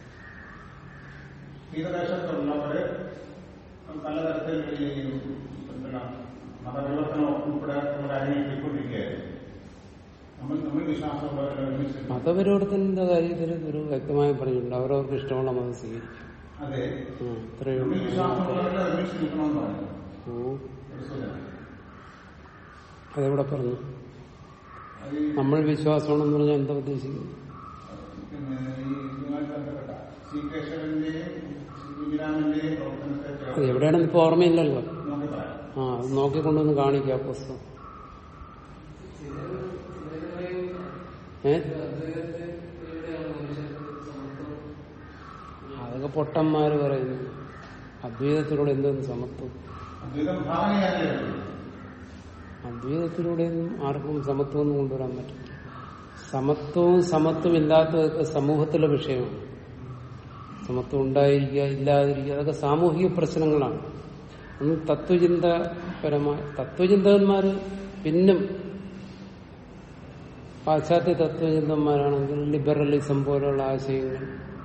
തീരദേശത്തുള്ളവര് പലതരത്തിൽ ഈ പിന്നെ മതപരിവർത്തനം ഉൾപ്പെടെ ഉള്ള കാര്യങ്ങൾ പോയിക്കൊണ്ടിരിക്കുകയായിരുന്നു നമ്മൾ നമ്മൾ വിശ്വാസമുള്ളവരെ ഒരുമിച്ച് മതപരിവർത്തനത്തിന്റെ കാര്യത്തിൽ ഒരു വ്യക്തമായി പറഞ്ഞിട്ടുണ്ട് അവരവർക്ക് ഇഷ്ടമുള്ള മതം സ്വീകരിക്കും അതെ ഉം. ഇത്രയേ നമ്മൾ ഉള്ളൂ വിശ്വാസമുള്ളവരെ ഒരുമിച്ച് നിൽക്കണമെന്ന് പറഞ്ഞു ഉം. ഒരു സൂചന അതെവിടെ പറഞ്ഞു അത് ഈ നമ്മൾ വിശ്വാസമാണെന്ന് പറഞ്ഞാൽ എന്താ ഉദ്ദേശിക്കുന്നത് പിന്നെ ഈ ഇതുമായി ബന്ധപ്പെട്ട സി കേശവന്റെയും കുഞ്ഞിരാമന്റെയും പ്രവർത്തനത്തെ അത് ചേർത്ത് എവിടെയാണെന്ന് ഇപ്പൊ ഓർമ്മയില്ലല്ലോ നോക്കി പറയാം ആ അത് നോക്കിക്കൊണ്ടൊന്ന് കാണിക്കുക ആ പുസ്തകം ഏ അതൊക്കെ പൊട്ടന്മാര് പറയുന്നു അദ്വൈതത്തിലൂടെ എന്തെന്ന് സമത്വം അദ്വൈതം ഭാവനയാലേ അദ്വൈതത്തിലൂടെയൊന്നും ആർക്കും സമത്വമൊന്നും കൊണ്ടുവരാൻ പറ്റില്ല സമത്വവും സമത്വം ഇല്ലാത്തതൊക്കെ സമൂഹത്തിലെ വിഷയമാണ് സമത്വം ഉണ്ടായിരിക്കുക ഇല്ലാതിരിക്കുക അതൊക്കെ സാമൂഹിക പ്രശ്നങ്ങളാണ് ഒന്ന് തത്വചിന്തപരമായ തത്വചിന്തകന്മാര് പിന്നും പാശ്ചാത്യ തത്വചിന്തന്മാരാണെങ്കിൽ ലിബറലിസം പോലുള്ള ആശയങ്ങൾ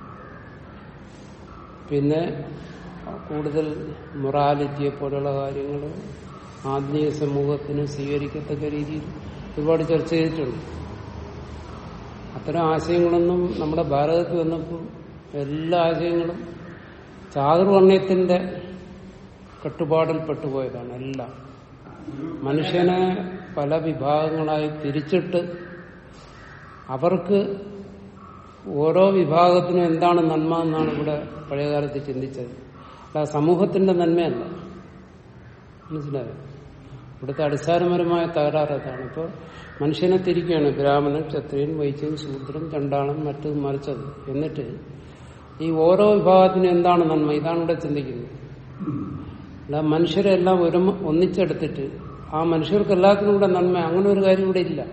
പിന്നെ കൂടുതൽ മൊറാലിറ്റിയെ പോലുള്ള കാര്യങ്ങൾ ആത്മീയ സമൂഹത്തിന് സ്വീകരിക്കത്തക്ക രീതിയിൽ ഒരുപാട് ചർച്ച ചെയ്തിട്ടുണ്ട് അത്തരം ആശയങ്ങളൊന്നും നമ്മുടെ ഭാരതത്തിൽ വന്നപ്പോൾ എല്ലാ ആശയങ്ങളും ചാതുർവർണ്ണയത്തിന്റെ കെട്ടുപാടിൽ പെട്ടുപോയതാണ് എല്ലാം മനുഷ്യനെ പല വിഭാഗങ്ങളായി തിരിച്ചിട്ട് അവർക്ക് ഓരോ വിഭാഗത്തിനും എന്താണ് നന്മ എന്നാണ് ഇവിടെ പഴയകാലത്ത് ചിന്തിച്ചത് അല്ല സമൂഹത്തിന്റെ നന്മയല്ല മനസ്സിലായോ ഇവിടുത്തെ അടിസ്ഥാനപരമായ തകരാറ് അതാണ് ഇപ്പോൾ മനുഷ്യനെ തിരിക്കുകയാണ് ബ്രാഹ്മണൻ ക്ഷത്രിയൻ വൈശ്യൻ ശൂദ്രൻ ചണ്ടാളൻ മറ്റത് മറിച്ചത് എന്നിട്ട് ഈ ഓരോ വിഭാഗത്തിനും എന്താണ് നന്മ ഇതാണ് ഇവിടെ ചിന്തിക്കുന്നത് അല്ല മനുഷ്യരെല്ലാം ഒരു ഒന്നിച്ചെടുത്തിട്ട് ആ മനുഷ്യർക്ക് എല്ലാത്തിനും കൂടെ നന്മ അങ്ങനെ ഒരു കാര്യം ഇവിടെ ഇല്ല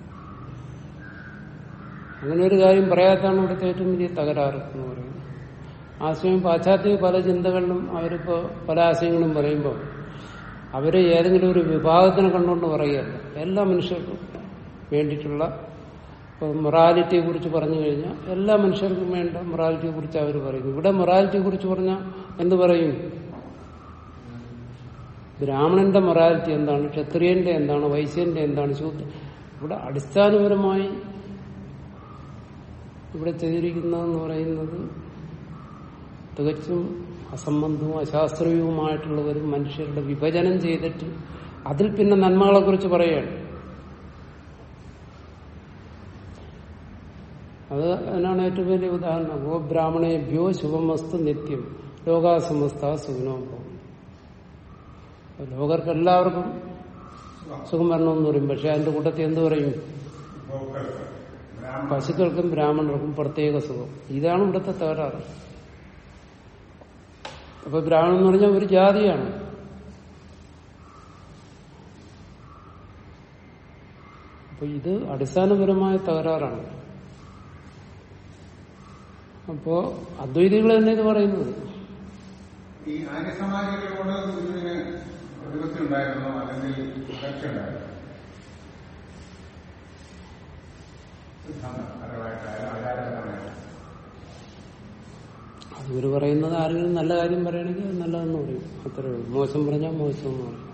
അങ്ങനെ ഒരു കാര്യം പറയാത്താണ് ഇവിടുത്തെ ഏറ്റവും വലിയ തകരാറ് എന്ന് പറയുന്നത് ആശയം പാശ്ചാത്യ പല ചിന്തകളിലും അവരിപ്പോ പല ആശയങ്ങളും പറയുമ്പോൾ അവര് ഏതെങ്കിലും ഒരു വിഭാഗത്തിനെ കണ്ടുകൊണ്ട് പറയുകയല്ല എല്ലാ മനുഷ്യർക്കും വേണ്ടിയിട്ടുള്ള മൊറാലിറ്റിയെ കുറിച്ച് പറഞ്ഞു കഴിഞ്ഞാൽ എല്ലാ മനുഷ്യർക്കും വേണ്ട മൊറാലിറ്റിയെ കുറിച്ച് അവർ പറയും ഇവിടെ മൊറാലിറ്റിയെ കുറിച്ച് പറഞ്ഞാൽ എന്ത് പറയും ബ്രാഹ്മണന്റെ മൊറാലിറ്റി എന്താണ് ക്ഷത്രിയന്റെ എന്താണ് വൈശ്യന്റെ എന്താണ് ശൂദ്ര ഇവിടെ അടിസ്ഥാനപരമായി ഇവിടെ ചെയ്തിരിക്കുന്നതെന്ന് പറയുന്നത് തികച്ചും അസംബന്ധവും അശാസ്ത്രീയവുമായിട്ടുള്ള ഒരു മനുഷ്യരുടെ വിഭജനം ചെയ്തിട്ട് അതിൽ പിന്നെ നന്മകളെ കുറിച്ച് പറയുകയാണ് അത് അതിനാണ് ഏറ്റവും വലിയ ഉദാഹരണം ഓ ബ്രാഹ്മണേഭ്യോ ശുഭമസ്തു നിത്യം ലോകാസമസ്ത സുഖനോഭവം ലോകർക്ക് എല്ലാവർക്കും സുഖം വരണമെന്ന് പറയും പക്ഷെ അതിന്റെ കൂട്ടത്തിൽ എന്ത് പറയും ഗോക്കൾക്ക് ബ്രാഹ്മണ പശുക്കൾക്കും ബ്രാഹ്മണർക്കും പ്രത്യേക സുഖം ഇതാണ് ഇവിടുത്തെ തകരാറ് അപ്പൊ ബ്രാഹ്മണൻ എന്ന് പറഞ്ഞാൽ ഒരു ജാതിയാണ് അപ്പൊ ഇത് അടിസ്ഥാനപരമായ തകരാറാണ് അപ്പോ അദ്വൈതികൾ തന്നെ ഇത് പറയുന്നത് ഈ ആര്യസമാജികളോട് ഗുരുവിന് പ്രതിപത്തി ഉണ്ടായിരുന്നോ അല്ലെങ്കിൽ അപേക്ഷ ഉണ്ടായിരുന്നോ സിദ്ധാന്തപരമായിട്ടായാലും ആചാരപരമായാലും അത് ഇവര് പറയുന്നത് ആരെങ്കിലും നല്ല കാര്യം പറയണമെങ്കിൽ അത് നല്ലതെന്ന് പറയും അത്രേ ഉള്ളൂ മോശം പറഞ്ഞാൽ മോശം എന്ന് പറയും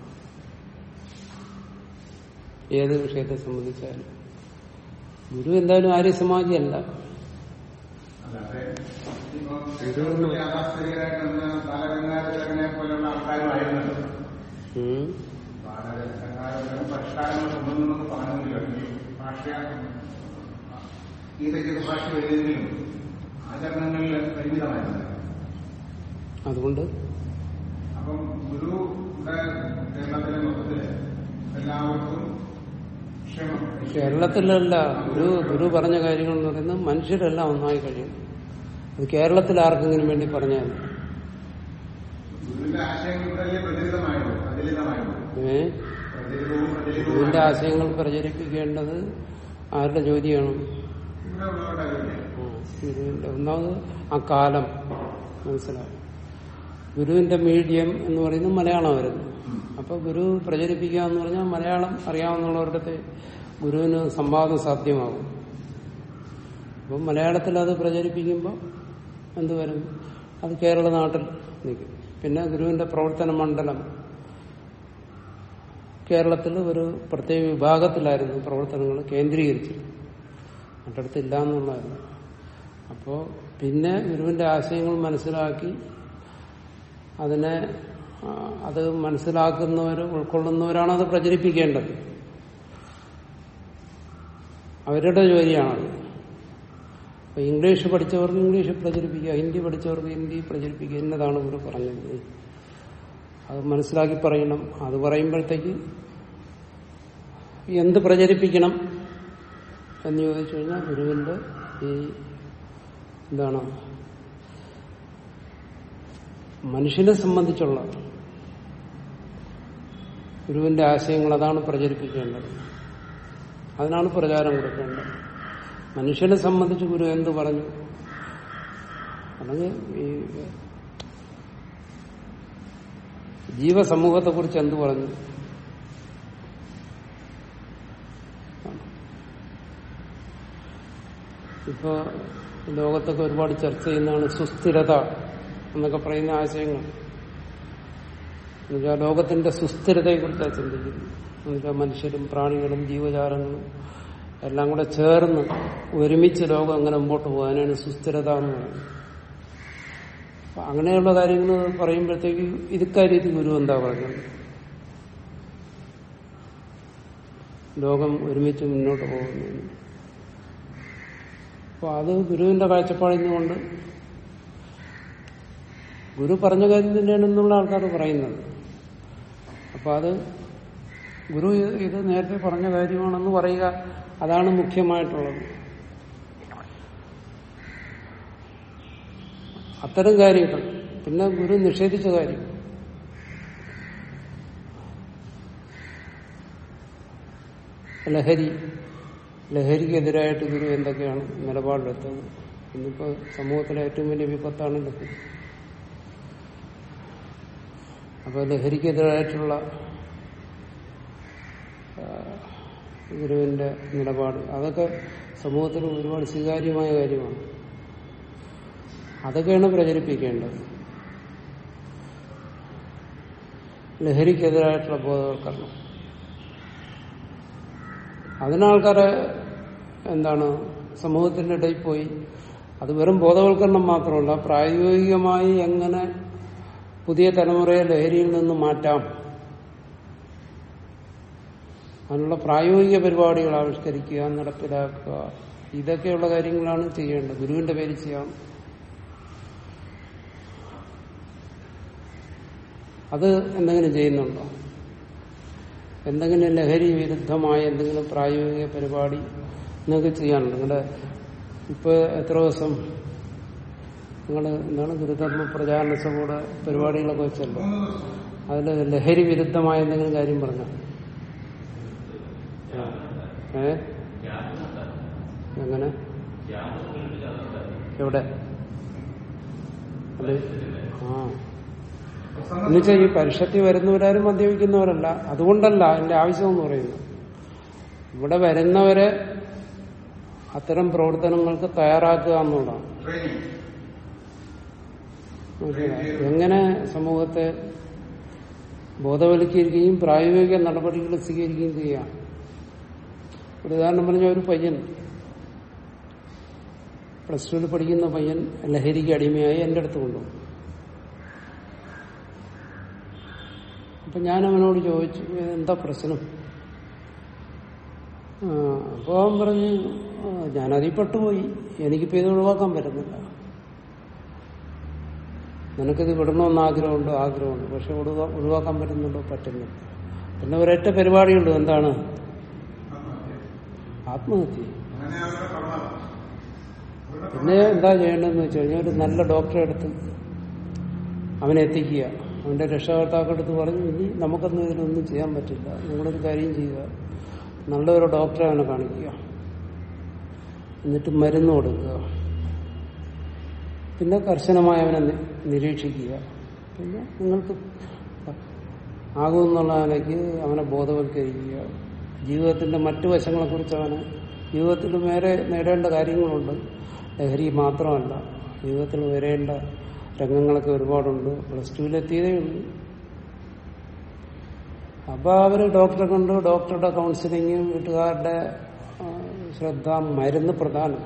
ഏത് വിഷയത്തെ സംബന്ധിച്ചാലും ഗുരു എന്തായാലും ആര്യസമാജിയല്ല അല്ലാതെ ഇപ്പം ക്ഷേത്രത്തിൽ യാഥാസ്ഥിതികരായിട്ട് നിന്ന് ബാലഗംഗാധരനെ പോലെയുള്ള ആൾക്കാരുമായിരുന്നല്ലോ ഉം. ബാലഗംഗാധരനും പരിഷ്കാരങ്ങൾ കൊണ്ടുവന്നു പറഞ്ഞെങ്കിലും ഈ ഭാഷ ഗീതയ്ക്ക് ഭാഷ വരുമെങ്കിലും ആചരണങ്ങളിൽ പരിമിതമായിരുന്നു അതുകൊണ്ട് അപ്പം ഗുരുയുടെ കേരളത്തിലെ മൊത്തത്തില് എല്ലാവർക്കും ക്ഷേമം കേരളത്തിലല്ല ഗുരു ഗുരു പറഞ്ഞ കാര്യങ്ങൾ എന്ന് പറയുന്നത് മനുഷ്യരെല്ലാം ഒന്നായി കഴിയും അത് കേരളത്തിൽ ആർക്കെങ്കിലും വേണ്ടി പറഞ്ഞാൽ ഗുരുവിന്റെ ആശയങ്ങൾ ഇവിടെ പ്രചരിതമായുള്ളൂ പ്രചലിതമായുള്ളൂ ഏ പ്രചരിതവും ഗുരുവിന്റെ പ്രചലിതവും ആശയങ്ങൾ പ്രചരിപ്പിക്കേണ്ടത് ആരുടെ ജോലിയാണ് ഇവിടെ ഉള്ളവരുടെ ജോലിയാണ് ആ, ഗുരുവിന്റെ ഒന്നാമത് ആ കാലം മനസ്സിലാവും ഗുരുവിന്റെ മീഡിയം എന്ന് പറയുന്നത് മലയാളമായിരുന്നു അപ്പൊ ഗുരു പ്രചരിപ്പിക്കുക എന്ന് പറഞ്ഞാൽ മലയാളം അറിയാവുന്നവരുടെ ഗുരുവിന് സംവാദം സാധ്യമാകും അപ്പം മലയാളത്തിൽ അത് പ്രചരിപ്പിക്കുമ്പോൾ എന്ത് വരും അത് കേരള നാട്ടിൽ നിൽക്കും പിന്നെ ഗുരുവിന്റെ പ്രവർത്തന മണ്ഡലം കേരളത്തിൽ ഒരു പ്രത്യേക വിഭാഗത്തിലായിരുന്നു പ്രവർത്തനങ്ങൾ കേന്ദ്രീകരിച്ചത് മറ്റടുത്തില്ല എന്നുള്ളതായിരുന്നു അപ്പോ പിന്നെ ഗുരുവിന്റെ ആശയങ്ങൾ മനസ്സിലാക്കി അതിനെ ആ, അത് മനസ്സിലാക്കുന്നവർ ഉൾക്കൊള്ളുന്നവരാണ് അത് പ്രചരിപ്പിക്കേണ്ടത് അവരുടെ ജോലിയാണത് അപ്പൊ ഇംഗ്ലീഷ് പഠിച്ചവർക്ക് ഇംഗ്ലീഷ് പ്രചരിപ്പിക്കുക ഹിന്ദി പഠിച്ചവർക്ക് ഹിന്ദി പ്രചരിപ്പിക്കുക എന്നതാണ് ഇവർ പറഞ്ഞത് അത് മനസ്സിലാക്കി പറയണം അത് പറയുമ്പോഴത്തേക്ക് എന്ത് പ്രചരിപ്പിക്കണം എന്ന് ചോദിച്ചു കഴിഞ്ഞാൽ ഗുരുവിന്റെ ഈ എന്താണ് മനുഷ്യനെ സംബന്ധിച്ചുള്ള ഗുരുവിന്റെ ആശയങ്ങൾ അതാണ് പ്രചരിപ്പിക്കേണ്ടത് അതിനാണ് പ്രചാരം കൊടുക്കേണ്ടത് മനുഷ്യനെ സംബന്ധിച്ച് ഗുരു എന്ത് പറഞ്ഞു അല്ലെങ്കിൽ ഈ ജീവസമൂഹത്തെ കുറിച്ച് എന്ത് പറഞ്ഞു ഇപ്പോ ലോകത്തൊക്കെ ഒരുപാട് ചർച്ച ചെയ്യുന്നതാണ് സുസ്ഥിരത എന്നൊക്കെ പറയുന്ന ആശയങ്ങൾ എന്നുവെച്ചാൽ ലോകത്തിന്റെ സുസ്ഥിരതയെ കുറിച്ചാണ് ചിന്തിക്കുന്നത് എന്നുവെച്ചാൽ മനുഷ്യരും പ്രാണികളും ജീവജാലങ്ങളും എല്ലാം കൂടെ ചേർന്ന് ഒരുമിച്ച് ലോകം അങ്ങനെ മുമ്പോട്ട് പോകാനാണ് സുസ്ഥിരത എന്ന് പറയുന്നത് അപ്പൊ അങ്ങനെയുള്ള കാര്യങ്ങൾ പറയുമ്പോഴത്തേക്ക് ഇക്കാര്യത്തിൽ ഗുരു എന്താ പറഞ്ഞത് ലോകം ഒരുമിച്ച് മുന്നോട്ട് പോകുന്നു അപ്പൊ അത് ഗുരുവിന്റെ കാഴ്ചപ്പാടിൽ നിന്നുകൊണ്ട് ഗുരു പറഞ്ഞ കാര്യം തന്നെയാണെന്നുള്ള ആൾക്കാർ പറയുന്നത് അപ്പൊ അത് ഗുരു ഇത് നേരത്തെ പറഞ്ഞ കാര്യമാണെന്ന് പറയുക അതാണ് മുഖ്യമായിട്ടുള്ളത് അത്തരം കാര്യങ്ങൾ പിന്നെ ഗുരു നിഷേധിച്ച കാര്യം ലഹരി ലഹരിക്കെതിരായിട്ട് ഗുരു എന്തൊക്കെയാണ് നിലപാടെടുത്തത് ഇന്നിപ്പോ സമൂഹത്തിലെ ഏറ്റവും വലിയ വിപത്താണ് ലഹരി അപ്പൊ ലഹരിക്കെതിരായിട്ടുള്ള ആ, ഗുരുവിന്റെ നിലപാട് അതൊക്കെ സമൂഹത്തിൽ ഒരുപാട് സ്വീകാര്യമായ കാര്യമാണ് അതൊക്കെയാണ് പ്രചരിപ്പിക്കേണ്ടത് ലഹരിക്കെതിരായിട്ടുള്ള ബോധവൽക്കരണം അതിനാൾക്കാരെ എന്താണ് സമൂഹത്തിന്റെ ഇടയിൽ പോയി അത് വെറും ബോധവൽക്കരണം മാത്രമല്ല പ്രായോഗികമായി എങ്ങനെ പുതിയ തലമുറയെ ലഹരിയിൽ നിന്ന് മാറ്റാം അതിനുള്ള പ്രായോഗിക പരിപാടികൾ ആവിഷ്കരിക്കുക നടപ്പിലാക്കുക ഇതൊക്കെയുള്ള കാര്യങ്ങളാണ് ചെയ്യേണ്ടത് ഗുരുവിന്റെ പേര് ചെയ്യാം അത് എന്തെങ്കിലും ചെയ്യുന്നുണ്ടോ എന്തെങ്കിലും ലഹരി വിരുദ്ധമായ എന്തെങ്കിലും പ്രായോഗിക പരിപാടി നിങ്ങൾക്ക് ചെയ്യാനുണ്ട് നിങ്ങളുടെ ഇപ്പൊ എത്ര ദിവസം നിങ്ങൾ എന്താണ് ഗുരുധർമ്മ പ്രചാരണ സഭയുടെ പരിപാടികളൊക്കെ വെച്ചല്ലോ അതിൽ ലഹരി വിരുദ്ധമായ എന്തെങ്കിലും കാര്യം പറഞ്ഞോ ഏ എങ്ങനെ എവിടെ അത് ആ എന്നുവെച്ചാൽ ഈ പരിഷത്തിൽ വരുന്നവരാരും മദ്യപിക്കുന്നവരല്ല അതുകൊണ്ടല്ല അതിന്റെ ആവശ്യമെന്ന് പറയുന്നത് ഇവിടെ വരുന്നവരെ അത്തരം പ്രവർത്തനങ്ങൾക്ക് തയ്യാറാക്കുക എന്നുള്ളതാണ് ട്രെയിനിങ് എങ്ങനെ സമൂഹത്തെ ബോധവൽക്കരിക്കുകയും പ്രായോഗിക നടപടികൾ സ്വീകരിക്കുകയും ചെയ്യാം ഒരു ഉദാഹരണം പറഞ്ഞ ഒരു പയ്യൻ പ്ലസ് ടുവിൽ പഠിക്കുന്ന പയ്യൻ ലഹരിക്ക് അടിമയായി എൻ്റെ അടുത്ത് കൊണ്ടുപോകും അപ്പൊ ഞാൻ അവനോട് ചോദിച്ചു എന്താ പ്രശ്നം ആ, അപ്പൊ അവൻ പറഞ്ഞു "ആ, ഞാനതിൽ പെട്ടുപോയി എനിക്കിപ്പോ ഇത് ഒഴിവാക്കാൻ പറ്റുന്നില്ല നിനക്കിത് വിടണമെന്ന് ആഗ്രഹമുണ്ട് ആഗ്രഹമുണ്ട് പക്ഷെ ഒഴിവാ- ഒഴിവാക്കാൻ പറ്റുന്നുണ്ടോ പറ്റുന്നില്ല പിന്നെ ഒരൊറ്റ പരിപാടിയുണ്ട് എന്താണ് ആത്മഹത്യ അങ്ങനെ അവരുടെ പഠനം അവരുടെ പിന്നെ എന്താ ചെയ്യേണ്ടതെന്ന് വെച്ച് കഴിഞ്ഞാൽ ഒരു നല്ല ഡോക്ടറെ അടുത്ത് അവനെ എത്തിക്കുക അവന്റെ രക്ഷകർത്താക്കളടുത്ത് പറഞ്ഞു ഇനി നമുക്കൊന്നും ഇതിനൊന്നും ചെയ്യാൻ പറ്റില്ല നിങ്ങളൊരു കാര്യം ചെയ്യുക നല്ലൊരു ഡോക്ടറെ അവനെ കാണിക്കുക എന്നിട്ട് മരുന്ന് കൊടുക്കുക പിന്നെ കർശനമായി അവനെ നി- നിരീക്ഷിക്കുക പിന്നെ നിങ്ങൾക്ക് ആകുമെന്നുള്ള നിലയ്ക്ക് അവനെ ബോധവൽക്കരിക്കുക ജീവിതത്തിന്റെ മറ്റു വശങ്ങളെക്കുറിച്ച് അവന് ജീവിതത്തിൽ വേറെ നേടേണ്ട കാര്യങ്ങളുണ്ട് ലഹരി മാത്രമല്ല ജീവിതത്തിൽ വരേണ്ട രംഗങ്ങളൊക്കെ ഒരുപാടുണ്ട് പ്ലസ് ടുവിലെത്തിയതേ ഉള്ളൂ അപ്പൊ അവര് ഡോക്ടറെ കണ്ടു ഡോക്ടറുടെ കൗൺസിലിംഗ് വീട്ടുകാരുടെ ആ, ശ്രദ്ധ മരുന്ന് പ്രധാനം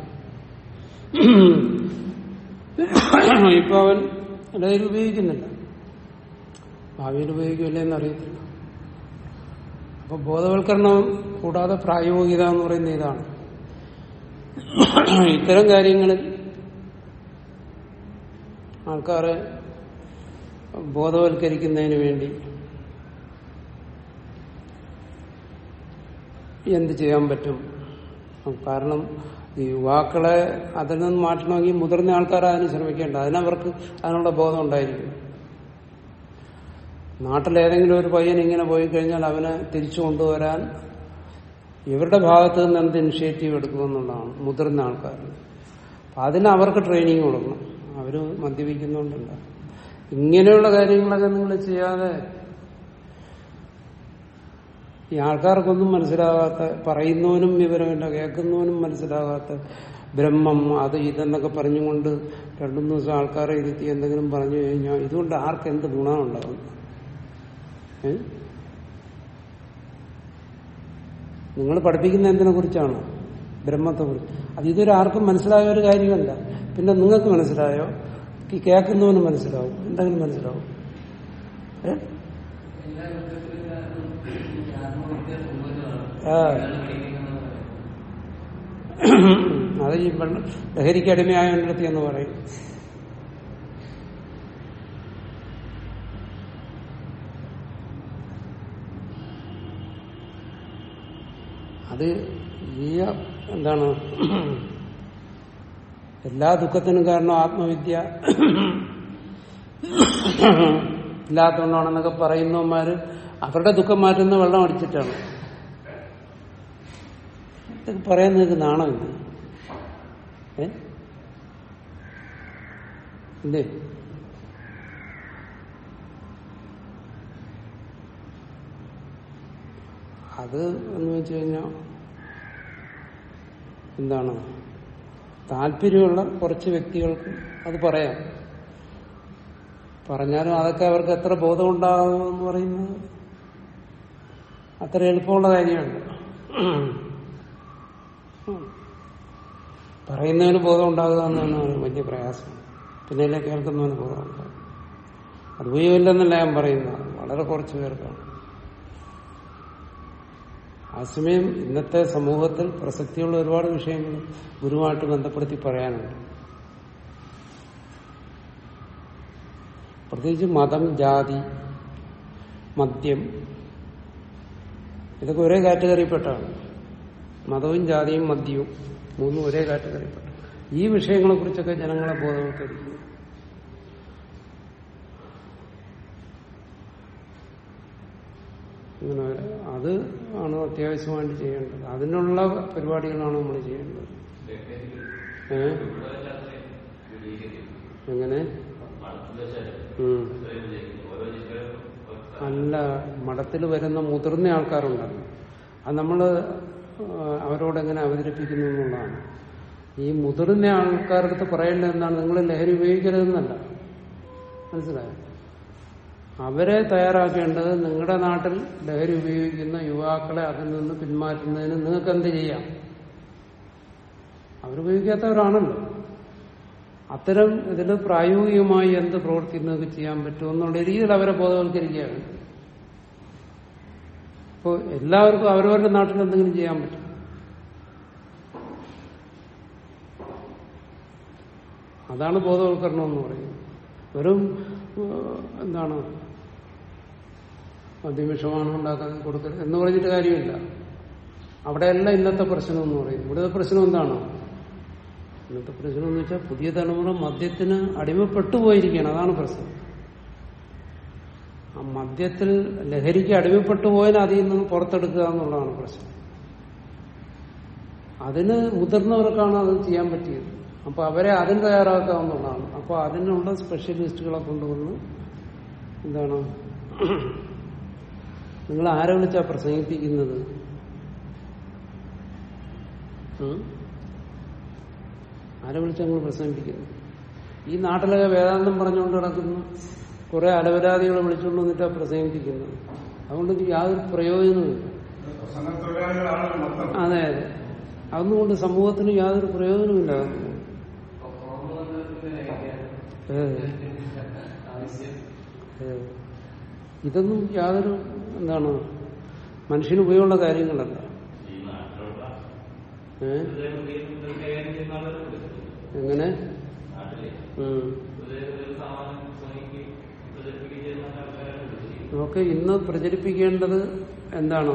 ഇപ്പൊ അവൻ ലഹരി ഉപയോഗിക്കുന്നില്ല ഭാവിയിൽ ഉപയോഗിക്കില്ലെന്ന് അറിയത്തില്ല അപ്പൊ ബോധവൽക്കരണം കൂടാതെ പ്രായോഗികത എന്ന് പറയുന്ന ഇതാണ് ഇത്തരം കാര്യങ്ങളിൽ ആൾക്കാരെ ബോധവൽക്കരിക്കുന്നതിന് വേണ്ടി എന്ത് ചെയ്യാൻ പറ്റും കാരണം ഈ യുവാക്കളെ അതിൽ നിന്ന് മാറ്റണമെങ്കിൽ മുതിർന്ന ആൾക്കാർ അതിന് ശ്രമിക്കേണ്ട അതിനവർക്ക് അതിനുള്ള ബോധം ഉണ്ടായിരിക്കും നാട്ടിലേതെങ്കിലും ഒരു പയ്യൻ ഇങ്ങനെ പോയി കഴിഞ്ഞാൽ അവനെ തിരിച്ചു കൊണ്ടുവരാൻ ഇവരുടെ ഭാഗത്ത് നിന്ന് എന്ത് ഇനിഷ്യേറ്റീവ് എടുക്കുമെന്നുള്ളതാണ് മുതിർന്ന ആൾക്കാർ അപ്പൊ അതിന് അവർക്ക് ട്രെയിനിങ് കൊടുക്കണം അവര് മദ്യപിക്കുന്നുണ്ടല്ല ഇങ്ങനെയുള്ള കാര്യങ്ങളൊക്കെ നിങ്ങൾ ചെയ്യാതെ ഈ ആൾക്കാർക്കൊന്നും മനസ്സിലാകാത്ത പറയുന്നവനും വിവരമില്ല കേൾക്കുന്നവനും മനസ്സിലാകാത്ത ബ്രഹ്മം അത് ഇതെന്നൊക്കെ പറഞ്ഞുകൊണ്ട് രണ്ടു മൂന്ന് ദിവസം ആൾക്കാരെ ഇരുത്തി എന്തെങ്കിലും പറഞ്ഞു കഴിഞ്ഞാൽ ഇതുകൊണ്ട് ആർക്ക് എന്ത് ഗുണമുണ്ടാകും ഏ നിങ്ങൾ പഠിപ്പിക്കുന്ന എന്തിനെ കുറിച്ചാണോ ബ്രഹ്മത്തെ കുറിച്ച് അത് ഇതുവരെ ആർക്കും മനസ്സിലായ ഒരു കാര്യമല്ല പിന്നെ നിങ്ങൾക്ക് മനസ്സിലായോ ഈ കേൾക്കുന്നവന് മനസ്സിലാവും എന്തെങ്കിലും മനസ്സിലാവും ഏ? ആ. അത് ഈ വെള്ള ലഹരിക്ക് അടിമയായവൻ്റെ എന്ന് പറയും അത് ഈ എന്താണ് എല്ലാ ദുഃഖത്തിനും കാരണം ആത്മവിദ്യ ഇല്ലാത്തതുകൊണ്ടാണെന്നൊക്കെ പറയുന്നവന്മാര് അവരുടെ ദുഃഖം മാറ്റുന്ന വെള്ളം അടിച്ചിട്ടാണ് ഇതൊക്കെ പറയാൻ നിങ്ങൾക്ക് നാണമില്ല ഏ ഇല്ലേ അത് എന്ന് വെച്ച് കഴിഞ്ഞാൽ എന്താണ് താല്പര്യമുള്ള കുറച്ച് വ്യക്തികൾക്ക് അത് പറയാം പറഞ്ഞാലും അതൊക്കെ അവർക്ക് എത്ര ബോധം ഉണ്ടാകുമെന്ന് പറയുന്നത് അത്ര എളുപ്പമുള്ള കാര്യമാണ് പറയുന്നതിന് ബോധം ഉണ്ടാകുക എന്നാണ് വലിയ പ്രയാസം പിന്നെ കേൾക്കുന്നവന് ബോധം ഉണ്ടാകും അത് ഉപയോഗമില്ലെന്നല്ല ഞാൻ പറയുന്നത് വളരെ കുറച്ച് പേർക്കാണ് ആസമയം ഇന്നത്തെ സമൂഹത്തിൽ പ്രസക്തിയുള്ള ഒരുപാട് വിഷയങ്ങൾ ഗുരുവായിട്ട് ബന്ധപ്പെടുത്തി പറയാനുണ്ട് പ്രത്യേകിച്ച് മതം ജാതി മദ്യം ഇതൊക്കെ ഒരേ കാറ്റഗറിയിൽപ്പെട്ടാണ് മതവും ജാതിയും മദ്യവും മൂന്നും ഒരേ കാറ്റഗറിയിൽപ്പെട്ട ഈ വിഷയങ്ങളെ കുറിച്ചൊക്കെ ജനങ്ങളെ ബോധവൽക്കരിക്കുന്നു ഇങ്ങനെ അത് ആണ് അത്യാവശ്യമായിട്ട് ചെയ്യേണ്ടത് അതിനുള്ള പരിപാടികളാണ് നമ്മൾ ചെയ്യേണ്ടത് ഏ എങ്ങനെ ഉം. അല്ല മഠത്തിൽ വരുന്ന മുതിർന്ന ആൾക്കാരുണ്ടല്ലോ അത് നമ്മള് അവരോട് എങ്ങനെ അവതരിപ്പിക്കുന്നു എന്നുള്ളതാണ് ഈ മുതിർന്ന ആൾക്കാരുടെ അടുത്ത് പറയേണ്ടത് എന്താണ് നിങ്ങൾ ലഹരി ഉപയോഗിക്കരുതെന്നല്ല മനസ്സിലായോ അവരെ തയ്യാറാക്കേണ്ടത് നിങ്ങളുടെ നാട്ടിൽ ലഹരി ഉപയോഗിക്കുന്ന യുവാക്കളെ അതിൽ നിന്ന് പിന്മാറ്റുന്നതിന് നിങ്ങൾക്ക് എന്ത് ചെയ്യാം അവരുപയോഗിക്കാത്തവരാണല്ലോ അത്തരം ഇതിൽ പ്രായോഗികമായി എന്ത് പ്രവൃത്തി നിങ്ങൾക്ക് ചെയ്യാൻ പറ്റുമെന്നുള്ള രീതിയിൽ അവരെ ബോധവൽക്കരിക്കുകയാണ് ഇപ്പോൾ എല്ലാവർക്കും അവരവരുടെ നാട്ടിൽ എന്തെങ്കിലും ചെയ്യാൻ പറ്റും അതാണ് ബോധവൽക്കരണം എന്ന് പറയുന്നത് വെറും ഏഹ്, എന്താണ് മദ്യവിഷമാണ് ഉണ്ടാക്കാൻ കൊടുക്കരുത് എന്ന് പറഞ്ഞിട്ട് കാര്യമില്ല അവിടെയല്ല ഇന്നത്തെ പ്രശ്നം എന്ന് പറയുന്നത് ഇവിടുത്തെ പ്രശ്നം എന്താണ് ഇന്നത്തെ പ്രശ്നം എന്ന് വെച്ചാൽ പുതിയ തലമുറ മദ്യത്തിന് അടിമപ്പെട്ടു പോയിരിക്കുകയാണ് അതാണ് പ്രശ്നം ആ മദ്യത്തിൽ ലഹരിക്ക് അടിമപ്പെട്ടു പോയാൽ അതിൽ നിന്ന് പുറത്തെടുക്കുക എന്നുള്ളതാണ് പ്രശ്നം അതിന് മുതിർന്നവർക്കാണ് അത് ചെയ്യാൻ പറ്റിയത് അപ്പൊ അവരെ അതിന് തയ്യാറാക്കാവുന്നതാണ് അപ്പൊ അതിനുള്ള സ്പെഷ്യലിസ്റ്റുകളെ കൊണ്ടുവന്ന് എന്താണ് നിങ്ങൾ ആരെ വിളിച്ചാ പ്രസംഗിപ്പിക്കുന്നത് ഉം? ആരെ വിളിച്ചാ നിങ്ങൾ പ്രസംഗിപ്പിക്കുന്നത് ഈ നാട്ടിലൊക്കെ വേദാന്തം പറഞ്ഞുകൊണ്ട് നടക്കുന്നു കുറെ അലവരാദികളെ വിളിച്ചുകൊണ്ട് വന്നിട്ടാ പ്രസംഗിപ്പിക്കുന്നത് അതുകൊണ്ട് ഇത് യാതൊരു പ്രയോജനവുമില്ല പ്രസംഗത്തൊഴിലാളികളാണ് മൊത്തം അതെ അതെ അതുകൊണ്ട് സമൂഹത്തിന് യാതൊരു പ്രയോജനമില്ല ഏ. ഏ. ഇതൊന്നും യാതൊരു എന്താണ് മനുഷ്യന് ഉപയോഗമുള്ള കാര്യങ്ങളല്ല ഏ എങ്ങനെ ഉം. നമുക്ക് ഇന്ന് പ്രചരിപ്പിക്കേണ്ടത് എന്താണ്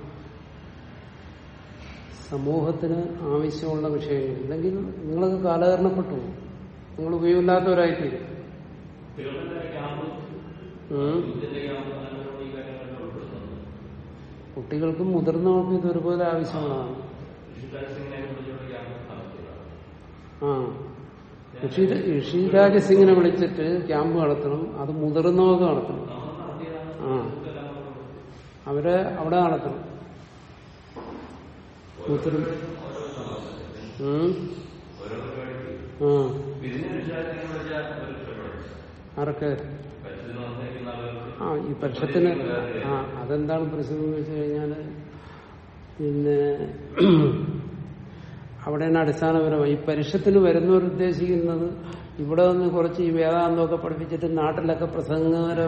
സമൂഹത്തിന് ആവശ്യമുള്ള വിഷയങ്ങൾ അല്ലെങ്കിൽ നിങ്ങളൊക്കെ കാലഹരണപ്പെട്ടു പോകും. നിങ്ങൾ ഉപയോഗമില്ലാത്തവരായിത്തീരും ഉം. കുട്ടികൾക്കും മുതിർന്നവർക്കും ഇത് ഒരുപോലെ ആവശ്യമുള്ളതാണ് ആ ഋഷി- ഋഷിരാജ സിംഗിനെ വിളിച്ചിട്ട് ക്യാമ്പ് നടത്തണം അത് മുതിർന്നവർക്ക് നടത്തണം ആ അവരെ അവിടെ നടത്തണം മുതിർന്ന ഉം. ആ ആർക്ക് ആ ഈ പരിഷത്തിന് ആ അതെന്താണ് പ്രശ്നം എന്ന് വെച്ച് കഴിഞ്ഞാല് പിന്നെ അവിടെയാണ് അടിസ്ഥാനപരമായി ഈ പരിഷത്തിന് വരുന്നവർ ഉദ്ദേശിക്കുന്നത് ഇവിടെ നിന്ന് കുറച്ച് ഈ വേദാന്തമൊക്കെ പഠിപ്പിച്ചിട്ട് നാട്ടിലൊക്കെ പ്രസംഗകരം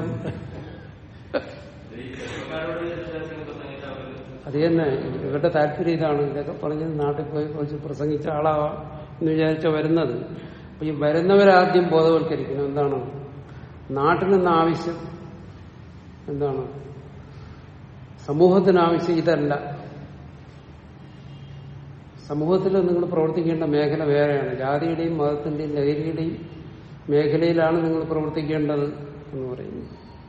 അത് തന്നെ ഇവരുടെ താല്പര്യം ഇതാണ് ഇതൊക്കെ പറഞ്ഞ് നാട്ടിൽ പോയി കുറച്ച് പ്രസംഗിച്ച ആളാവാം എന്ന് വിചാരിച്ച വരുന്നത് അപ്പൊ ഈ വരുന്നവരാദ്യം ബോധവൽക്കരിക്കണം എന്താണ് നാട്ടിൽ നിന്ന് ആവശ്യം എന്താണ് സമൂഹത്തിന് ആവശ്യം ഇതല്ല സമൂഹത്തിൽ നിങ്ങൾ പ്രവർത്തിക്കേണ്ട മേഖല വേറെയാണ് ജാതിയുടെയും മതത്തിന്റെയും ലഹരിയുടെയും മേഖലയിലാണ് നിങ്ങൾ പ്രവർത്തിക്കേണ്ടത് എന്ന് പറയുന്നു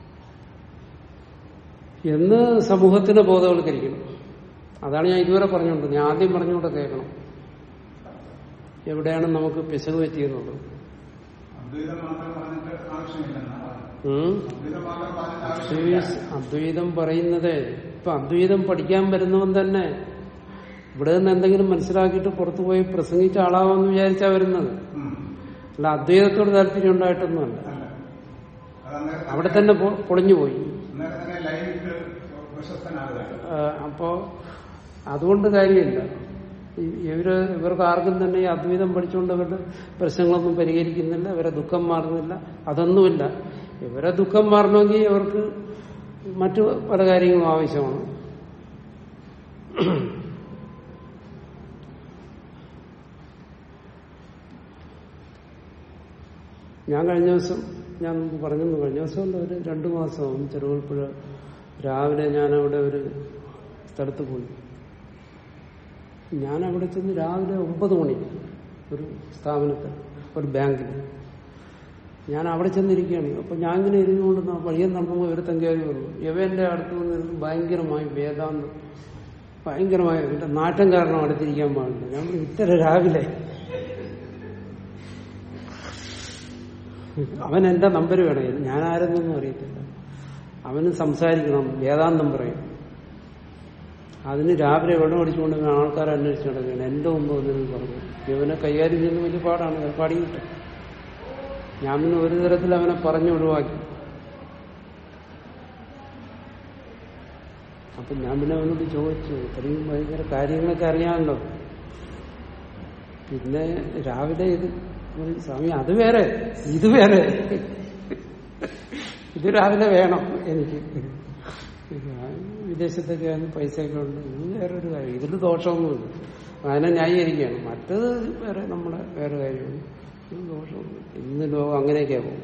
എന്ന് സമൂഹത്തിന് ബോധവൽക്കരിക്കണം അതാണ് ഞാൻ ഇതുവരെ പറഞ്ഞുകൊണ്ട് ഞാൻ ആദ്യം പറഞ്ഞുകൊണ്ട് കേൾക്കണം എവിടെയാണ് നമുക്ക് പിശക് പറ്റിയെന്നുള്ളത് അദ്വൈതം മാത്രം പറഞ്ഞിട്ട് ആവശ്യമില്ലെന്നാണ് ഉം? അദ്വൈതം മാത്രം പറഞ്ഞിട്ട് അദ്വൈ- ആവശ്യമില്ല അദ്വൈതം പറയുന്നത് ഇപ്പൊ അദ്വൈതം പഠിക്കാൻ വരുന്നവൻ തന്നെ ഇവിടെ നിന്ന് എന്തെങ്കിലും മനസ്സിലാക്കിയിട്ട് പുറത്തു പോയി പ്രസംഗിച്ച ആളാവെന്ന് വിചാരിച്ചാ വരുന്നത് ഉം. അല്ല അദ്വൈതത്തോട് താല്പര്യം ഉണ്ടായിട്ടൊന്നുമല്ല അല്ല അത് അന്നേരം അവിടെ തന്നെ പൊ- പൊളിഞ്ഞു പോയി അന്നേരം തന്നെ ലൈനിട്ട് പ്രശസ്തനാകുകയാണ് ആ, അപ്പോ അതുകൊണ്ട് കാര്യമില്ല ഈ- ഇവര് ഇവർക്ക് ആർക്കും തന്നെ ഈ അദ്വൈതം പഠിച്ചുകൊണ്ട് ഇവരുടെ പ്രശ്നങ്ങളൊന്നും പരിഹരിക്കുന്നില്ല ഇവരെ ദുഃഖം മാറുന്നില്ല അതൊന്നുമില്ല ഇവരെ ദുഃഖം മാറണമെങ്കിൽ ഇവർക്ക് മറ്റു പല കാര്യങ്ങളും ആവശ്യമാണ് ഞാൻ കഴിഞ്ഞ ദിവസം ഞാൻ മുമ്പ് പറഞ്ഞെന്ന് കഴിഞ്ഞ ദിവസം അല്ല ഒരു രണ്ടു മാസമാവും ചെറുകോൽപ്പുഴ രാവിലെ ഞാൻ അവിടെ ഒരു സ്ഥലത്ത് പോയി ഞാൻ അവിടെ ചെന്ന് രാവിലെ ഒമ്പത് മണി ഒരു സ്ഥാപനത്തിൽ ഒരു ബാങ്കിൽ ഞാൻ അവിടെ ചെന്നിരിക്കുകയാണ് അപ്പൊ ഞാൻ ഇങ്ങനെ ഇരുന്നുകൊണ്ട് ന- വഴിയെ നടക്കുമ്പോൾ ഒരു തങ്കേരി വന്നു ഇവന്റെ അടുത്ത് നിന്ന് ഭയങ്കരമായി വേദാന്തം ഭയങ്കരമായ എന്റെ നാട്ടം കാരണം അടുത്തിരിക്കാൻ പാടില്ല ഞാൻ പറഞ്ഞു, ഇത്ര രാവിലെ അവൻ എന്റെ നമ്പർ വേണം ഞാൻ ആരെന്നൊന്നും അറിയത്തില്ല അവന് സംസാരിക്കണം വേദാന്തം പറയും അതിന് രാവിലെ വെള്ളം അടിച്ചുകൊണ്ട് ഇങ്ങനെ ആൾക്കാർ അന്വേഷിച്ച് നടക്കുകയാണ് എന്റെ മുമ്പ് വന്നു പറഞ്ഞു ഇവനെ കൈകാര്യം ചെയ്യുന്ന വലിയ പാടാണ് പാടി കിട്ടും ഞാൻ പിന്നെ ഒരു തരത്തിൽ അവനെ പറഞ്ഞു ഒഴിവാക്കി അപ്പൊ ഞാൻ പിന്നെ അവനോട് ചോദിച്ചു ഇത്രയും ഭയങ്കര കാര്യങ്ങളൊക്കെ അറിയാമല്ലോ പിന്നെ രാവിലെ ഇത് ഒരു സ്വാമി അത് വേറെ ഇത് വേറെ ഇത് രാവിലെ വേണം എനിക്ക് ഞാൻ വിദേശത്തൊക്കെ ആയിരുന്നു പൈസയൊക്കെ ഉണ്ട് ഇത് വേറൊരു കാര്യം ഇതിൽ ദോഷമൊന്നുമില്ല അതിനെ ന്യായീകരിക്കുകയാണ് മറ്റത് വേറെ നമ്മുടെ വേറെ കാര്യമാണ് ഇത് ദോഷമൊന്നുമില്ല ഇന്ന് ലോകം അങ്ങനെയൊക്കെയാ പോകും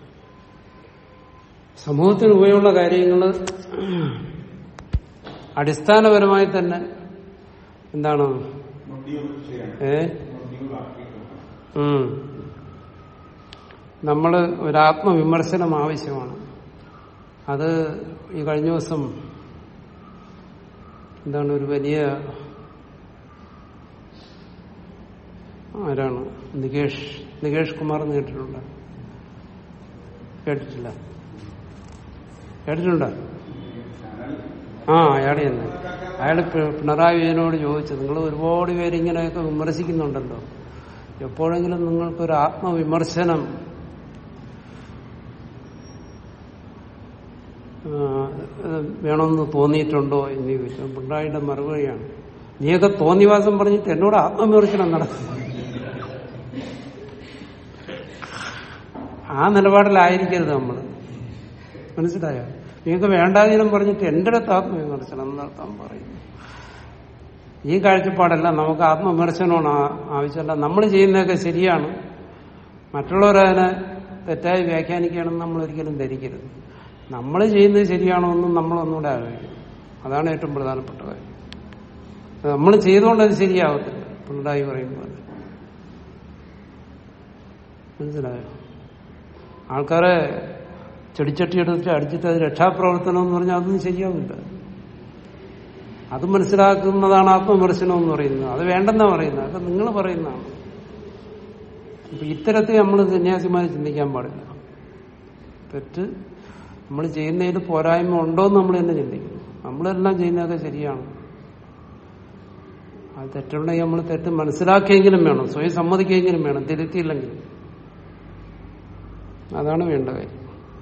സമൂഹത്തിന് ഉപയോഗമുള്ള കാര്യങ്ങൾ അടിസ്ഥാനപരമായി തന്നെ എന്താണ് മൊഡ്യൂൾ ചെയ്യണം ഏ മൊഡ്യൂൾ ആക്കിയിട്ടുണ്ട് ഉം. നമ്മള് ഒരു ആത്മവിമർശനം ആവശ്യമാണ് അത് ഈ കഴിഞ്ഞ ദിവസം എന്താണ് ഒരു വലിയ ആരാണ് നികേഷ് നികേഷ് കുമാർ എന്ന് കേട്ടിട്ടുണ്ട് കേട്ടിട്ടില്ല കേട്ടിട്ടുണ്ടോ ആ അയാളെ തന്നെ അയാൾ പിണറായി വിജയനോട് ചോദിച്ചു നിങ്ങൾ ഒരുപാട് പേര് ഇങ്ങനെയൊക്കെ വിമർശിക്കുന്നുണ്ടല്ലോ എപ്പോഴെങ്കിലും നിങ്ങൾക്കൊരു ആത്മവിമർശനം ആ, ഇത് വേണമെന്ന് തോന്നിയിട്ടുണ്ടോ എന്ന് ചോദിച്ചു പിണറായിയുടെ മറുപടിയാണ് നീയൊക്കെ തോന്നിവാസം പറഞ്ഞിട്ട് എന്നോട് ആത്മവിമർശനം നടത്തുന്നു ആ നിലപാടിലായിരിക്കരുത് നമ്മൾ മനസ്സിലായോ നിങ്ങൾക്ക് വേണ്ടാതീനം പറഞ്ഞിട്ട് എന്റെ അടുത്ത് ആത്മവിമർശനം നടത്താൻ പറയുന്നു ഈ കാഴ്ചപ്പാടല്ല നമുക്ക് ആത്മവിമർശനമാണ് ആ- ആവശ്യമല്ല നമ്മൾ ചെയ്യുന്നതൊക്കെ ശരിയാണ് മറ്റുള്ളവരതിനെ തെറ്റായി വ്യാഖ്യാനിക്കുകയാണെന്ന് നമ്മൾ ഒരിക്കലും ധരിക്കരുത് നമ്മൾ ചെയ്യുന്നത് ശരിയാണോ എന്നും നമ്മൾ ഒന്നുകൂടെ ആലോചിക്കണം അതാണ് ഏറ്റവും പ്രധാനപ്പെട്ട കാര്യം നമ്മൾ ചെയ്തുകൊണ്ട് അത് ശരിയാവത്തില്ല പിണറായി പറയുമ്പോൾ മനസ്സിലായോ ആൾക്കാരെ ചെടിച്ചട്ടി എടുത്തിട്ട് അടിച്ചിട്ട് അത് രക്ഷാപ്രവർത്തനം എന്ന് പറഞ്ഞാൽ അതൊന്നും ശരിയാവില്ല അത് മനസ്സിലാക്കുന്നതാണ് ആത്മവിമർശനം എന്ന് പറയുന്നത് അത് വേണ്ടെന്നാ പറയുന്നത് അത് നിങ്ങൾ പറയുന്നതാണ് അപ്പൊ ഇത്തരത്തിൽ നമ്മൾ സന്യാസിമാരെ ചിന്തിക്കാൻ പാടില്ല തെറ്റ് നമ്മൾ ചെയ്യുന്നതിൽ പോരായ്മ ഉണ്ടോന്ന് നമ്മൾ തന്നെ ചിന്തിക്കണം നമ്മളെല്ലാം ചെയ്യുന്നതൊക്കെ ശരിയാണ് അത് തെറ്റുണ്ടെങ്കിൽ നമ്മൾ തെറ്റ് മനസ്സിലാക്കിയെങ്കിലും വേണം സ്വയം സമ്മതിക്കെങ്കിലും വേണം തിരുത്തിയില്ലെങ്കിൽ അതാണ് വേണ്ട കാര്യം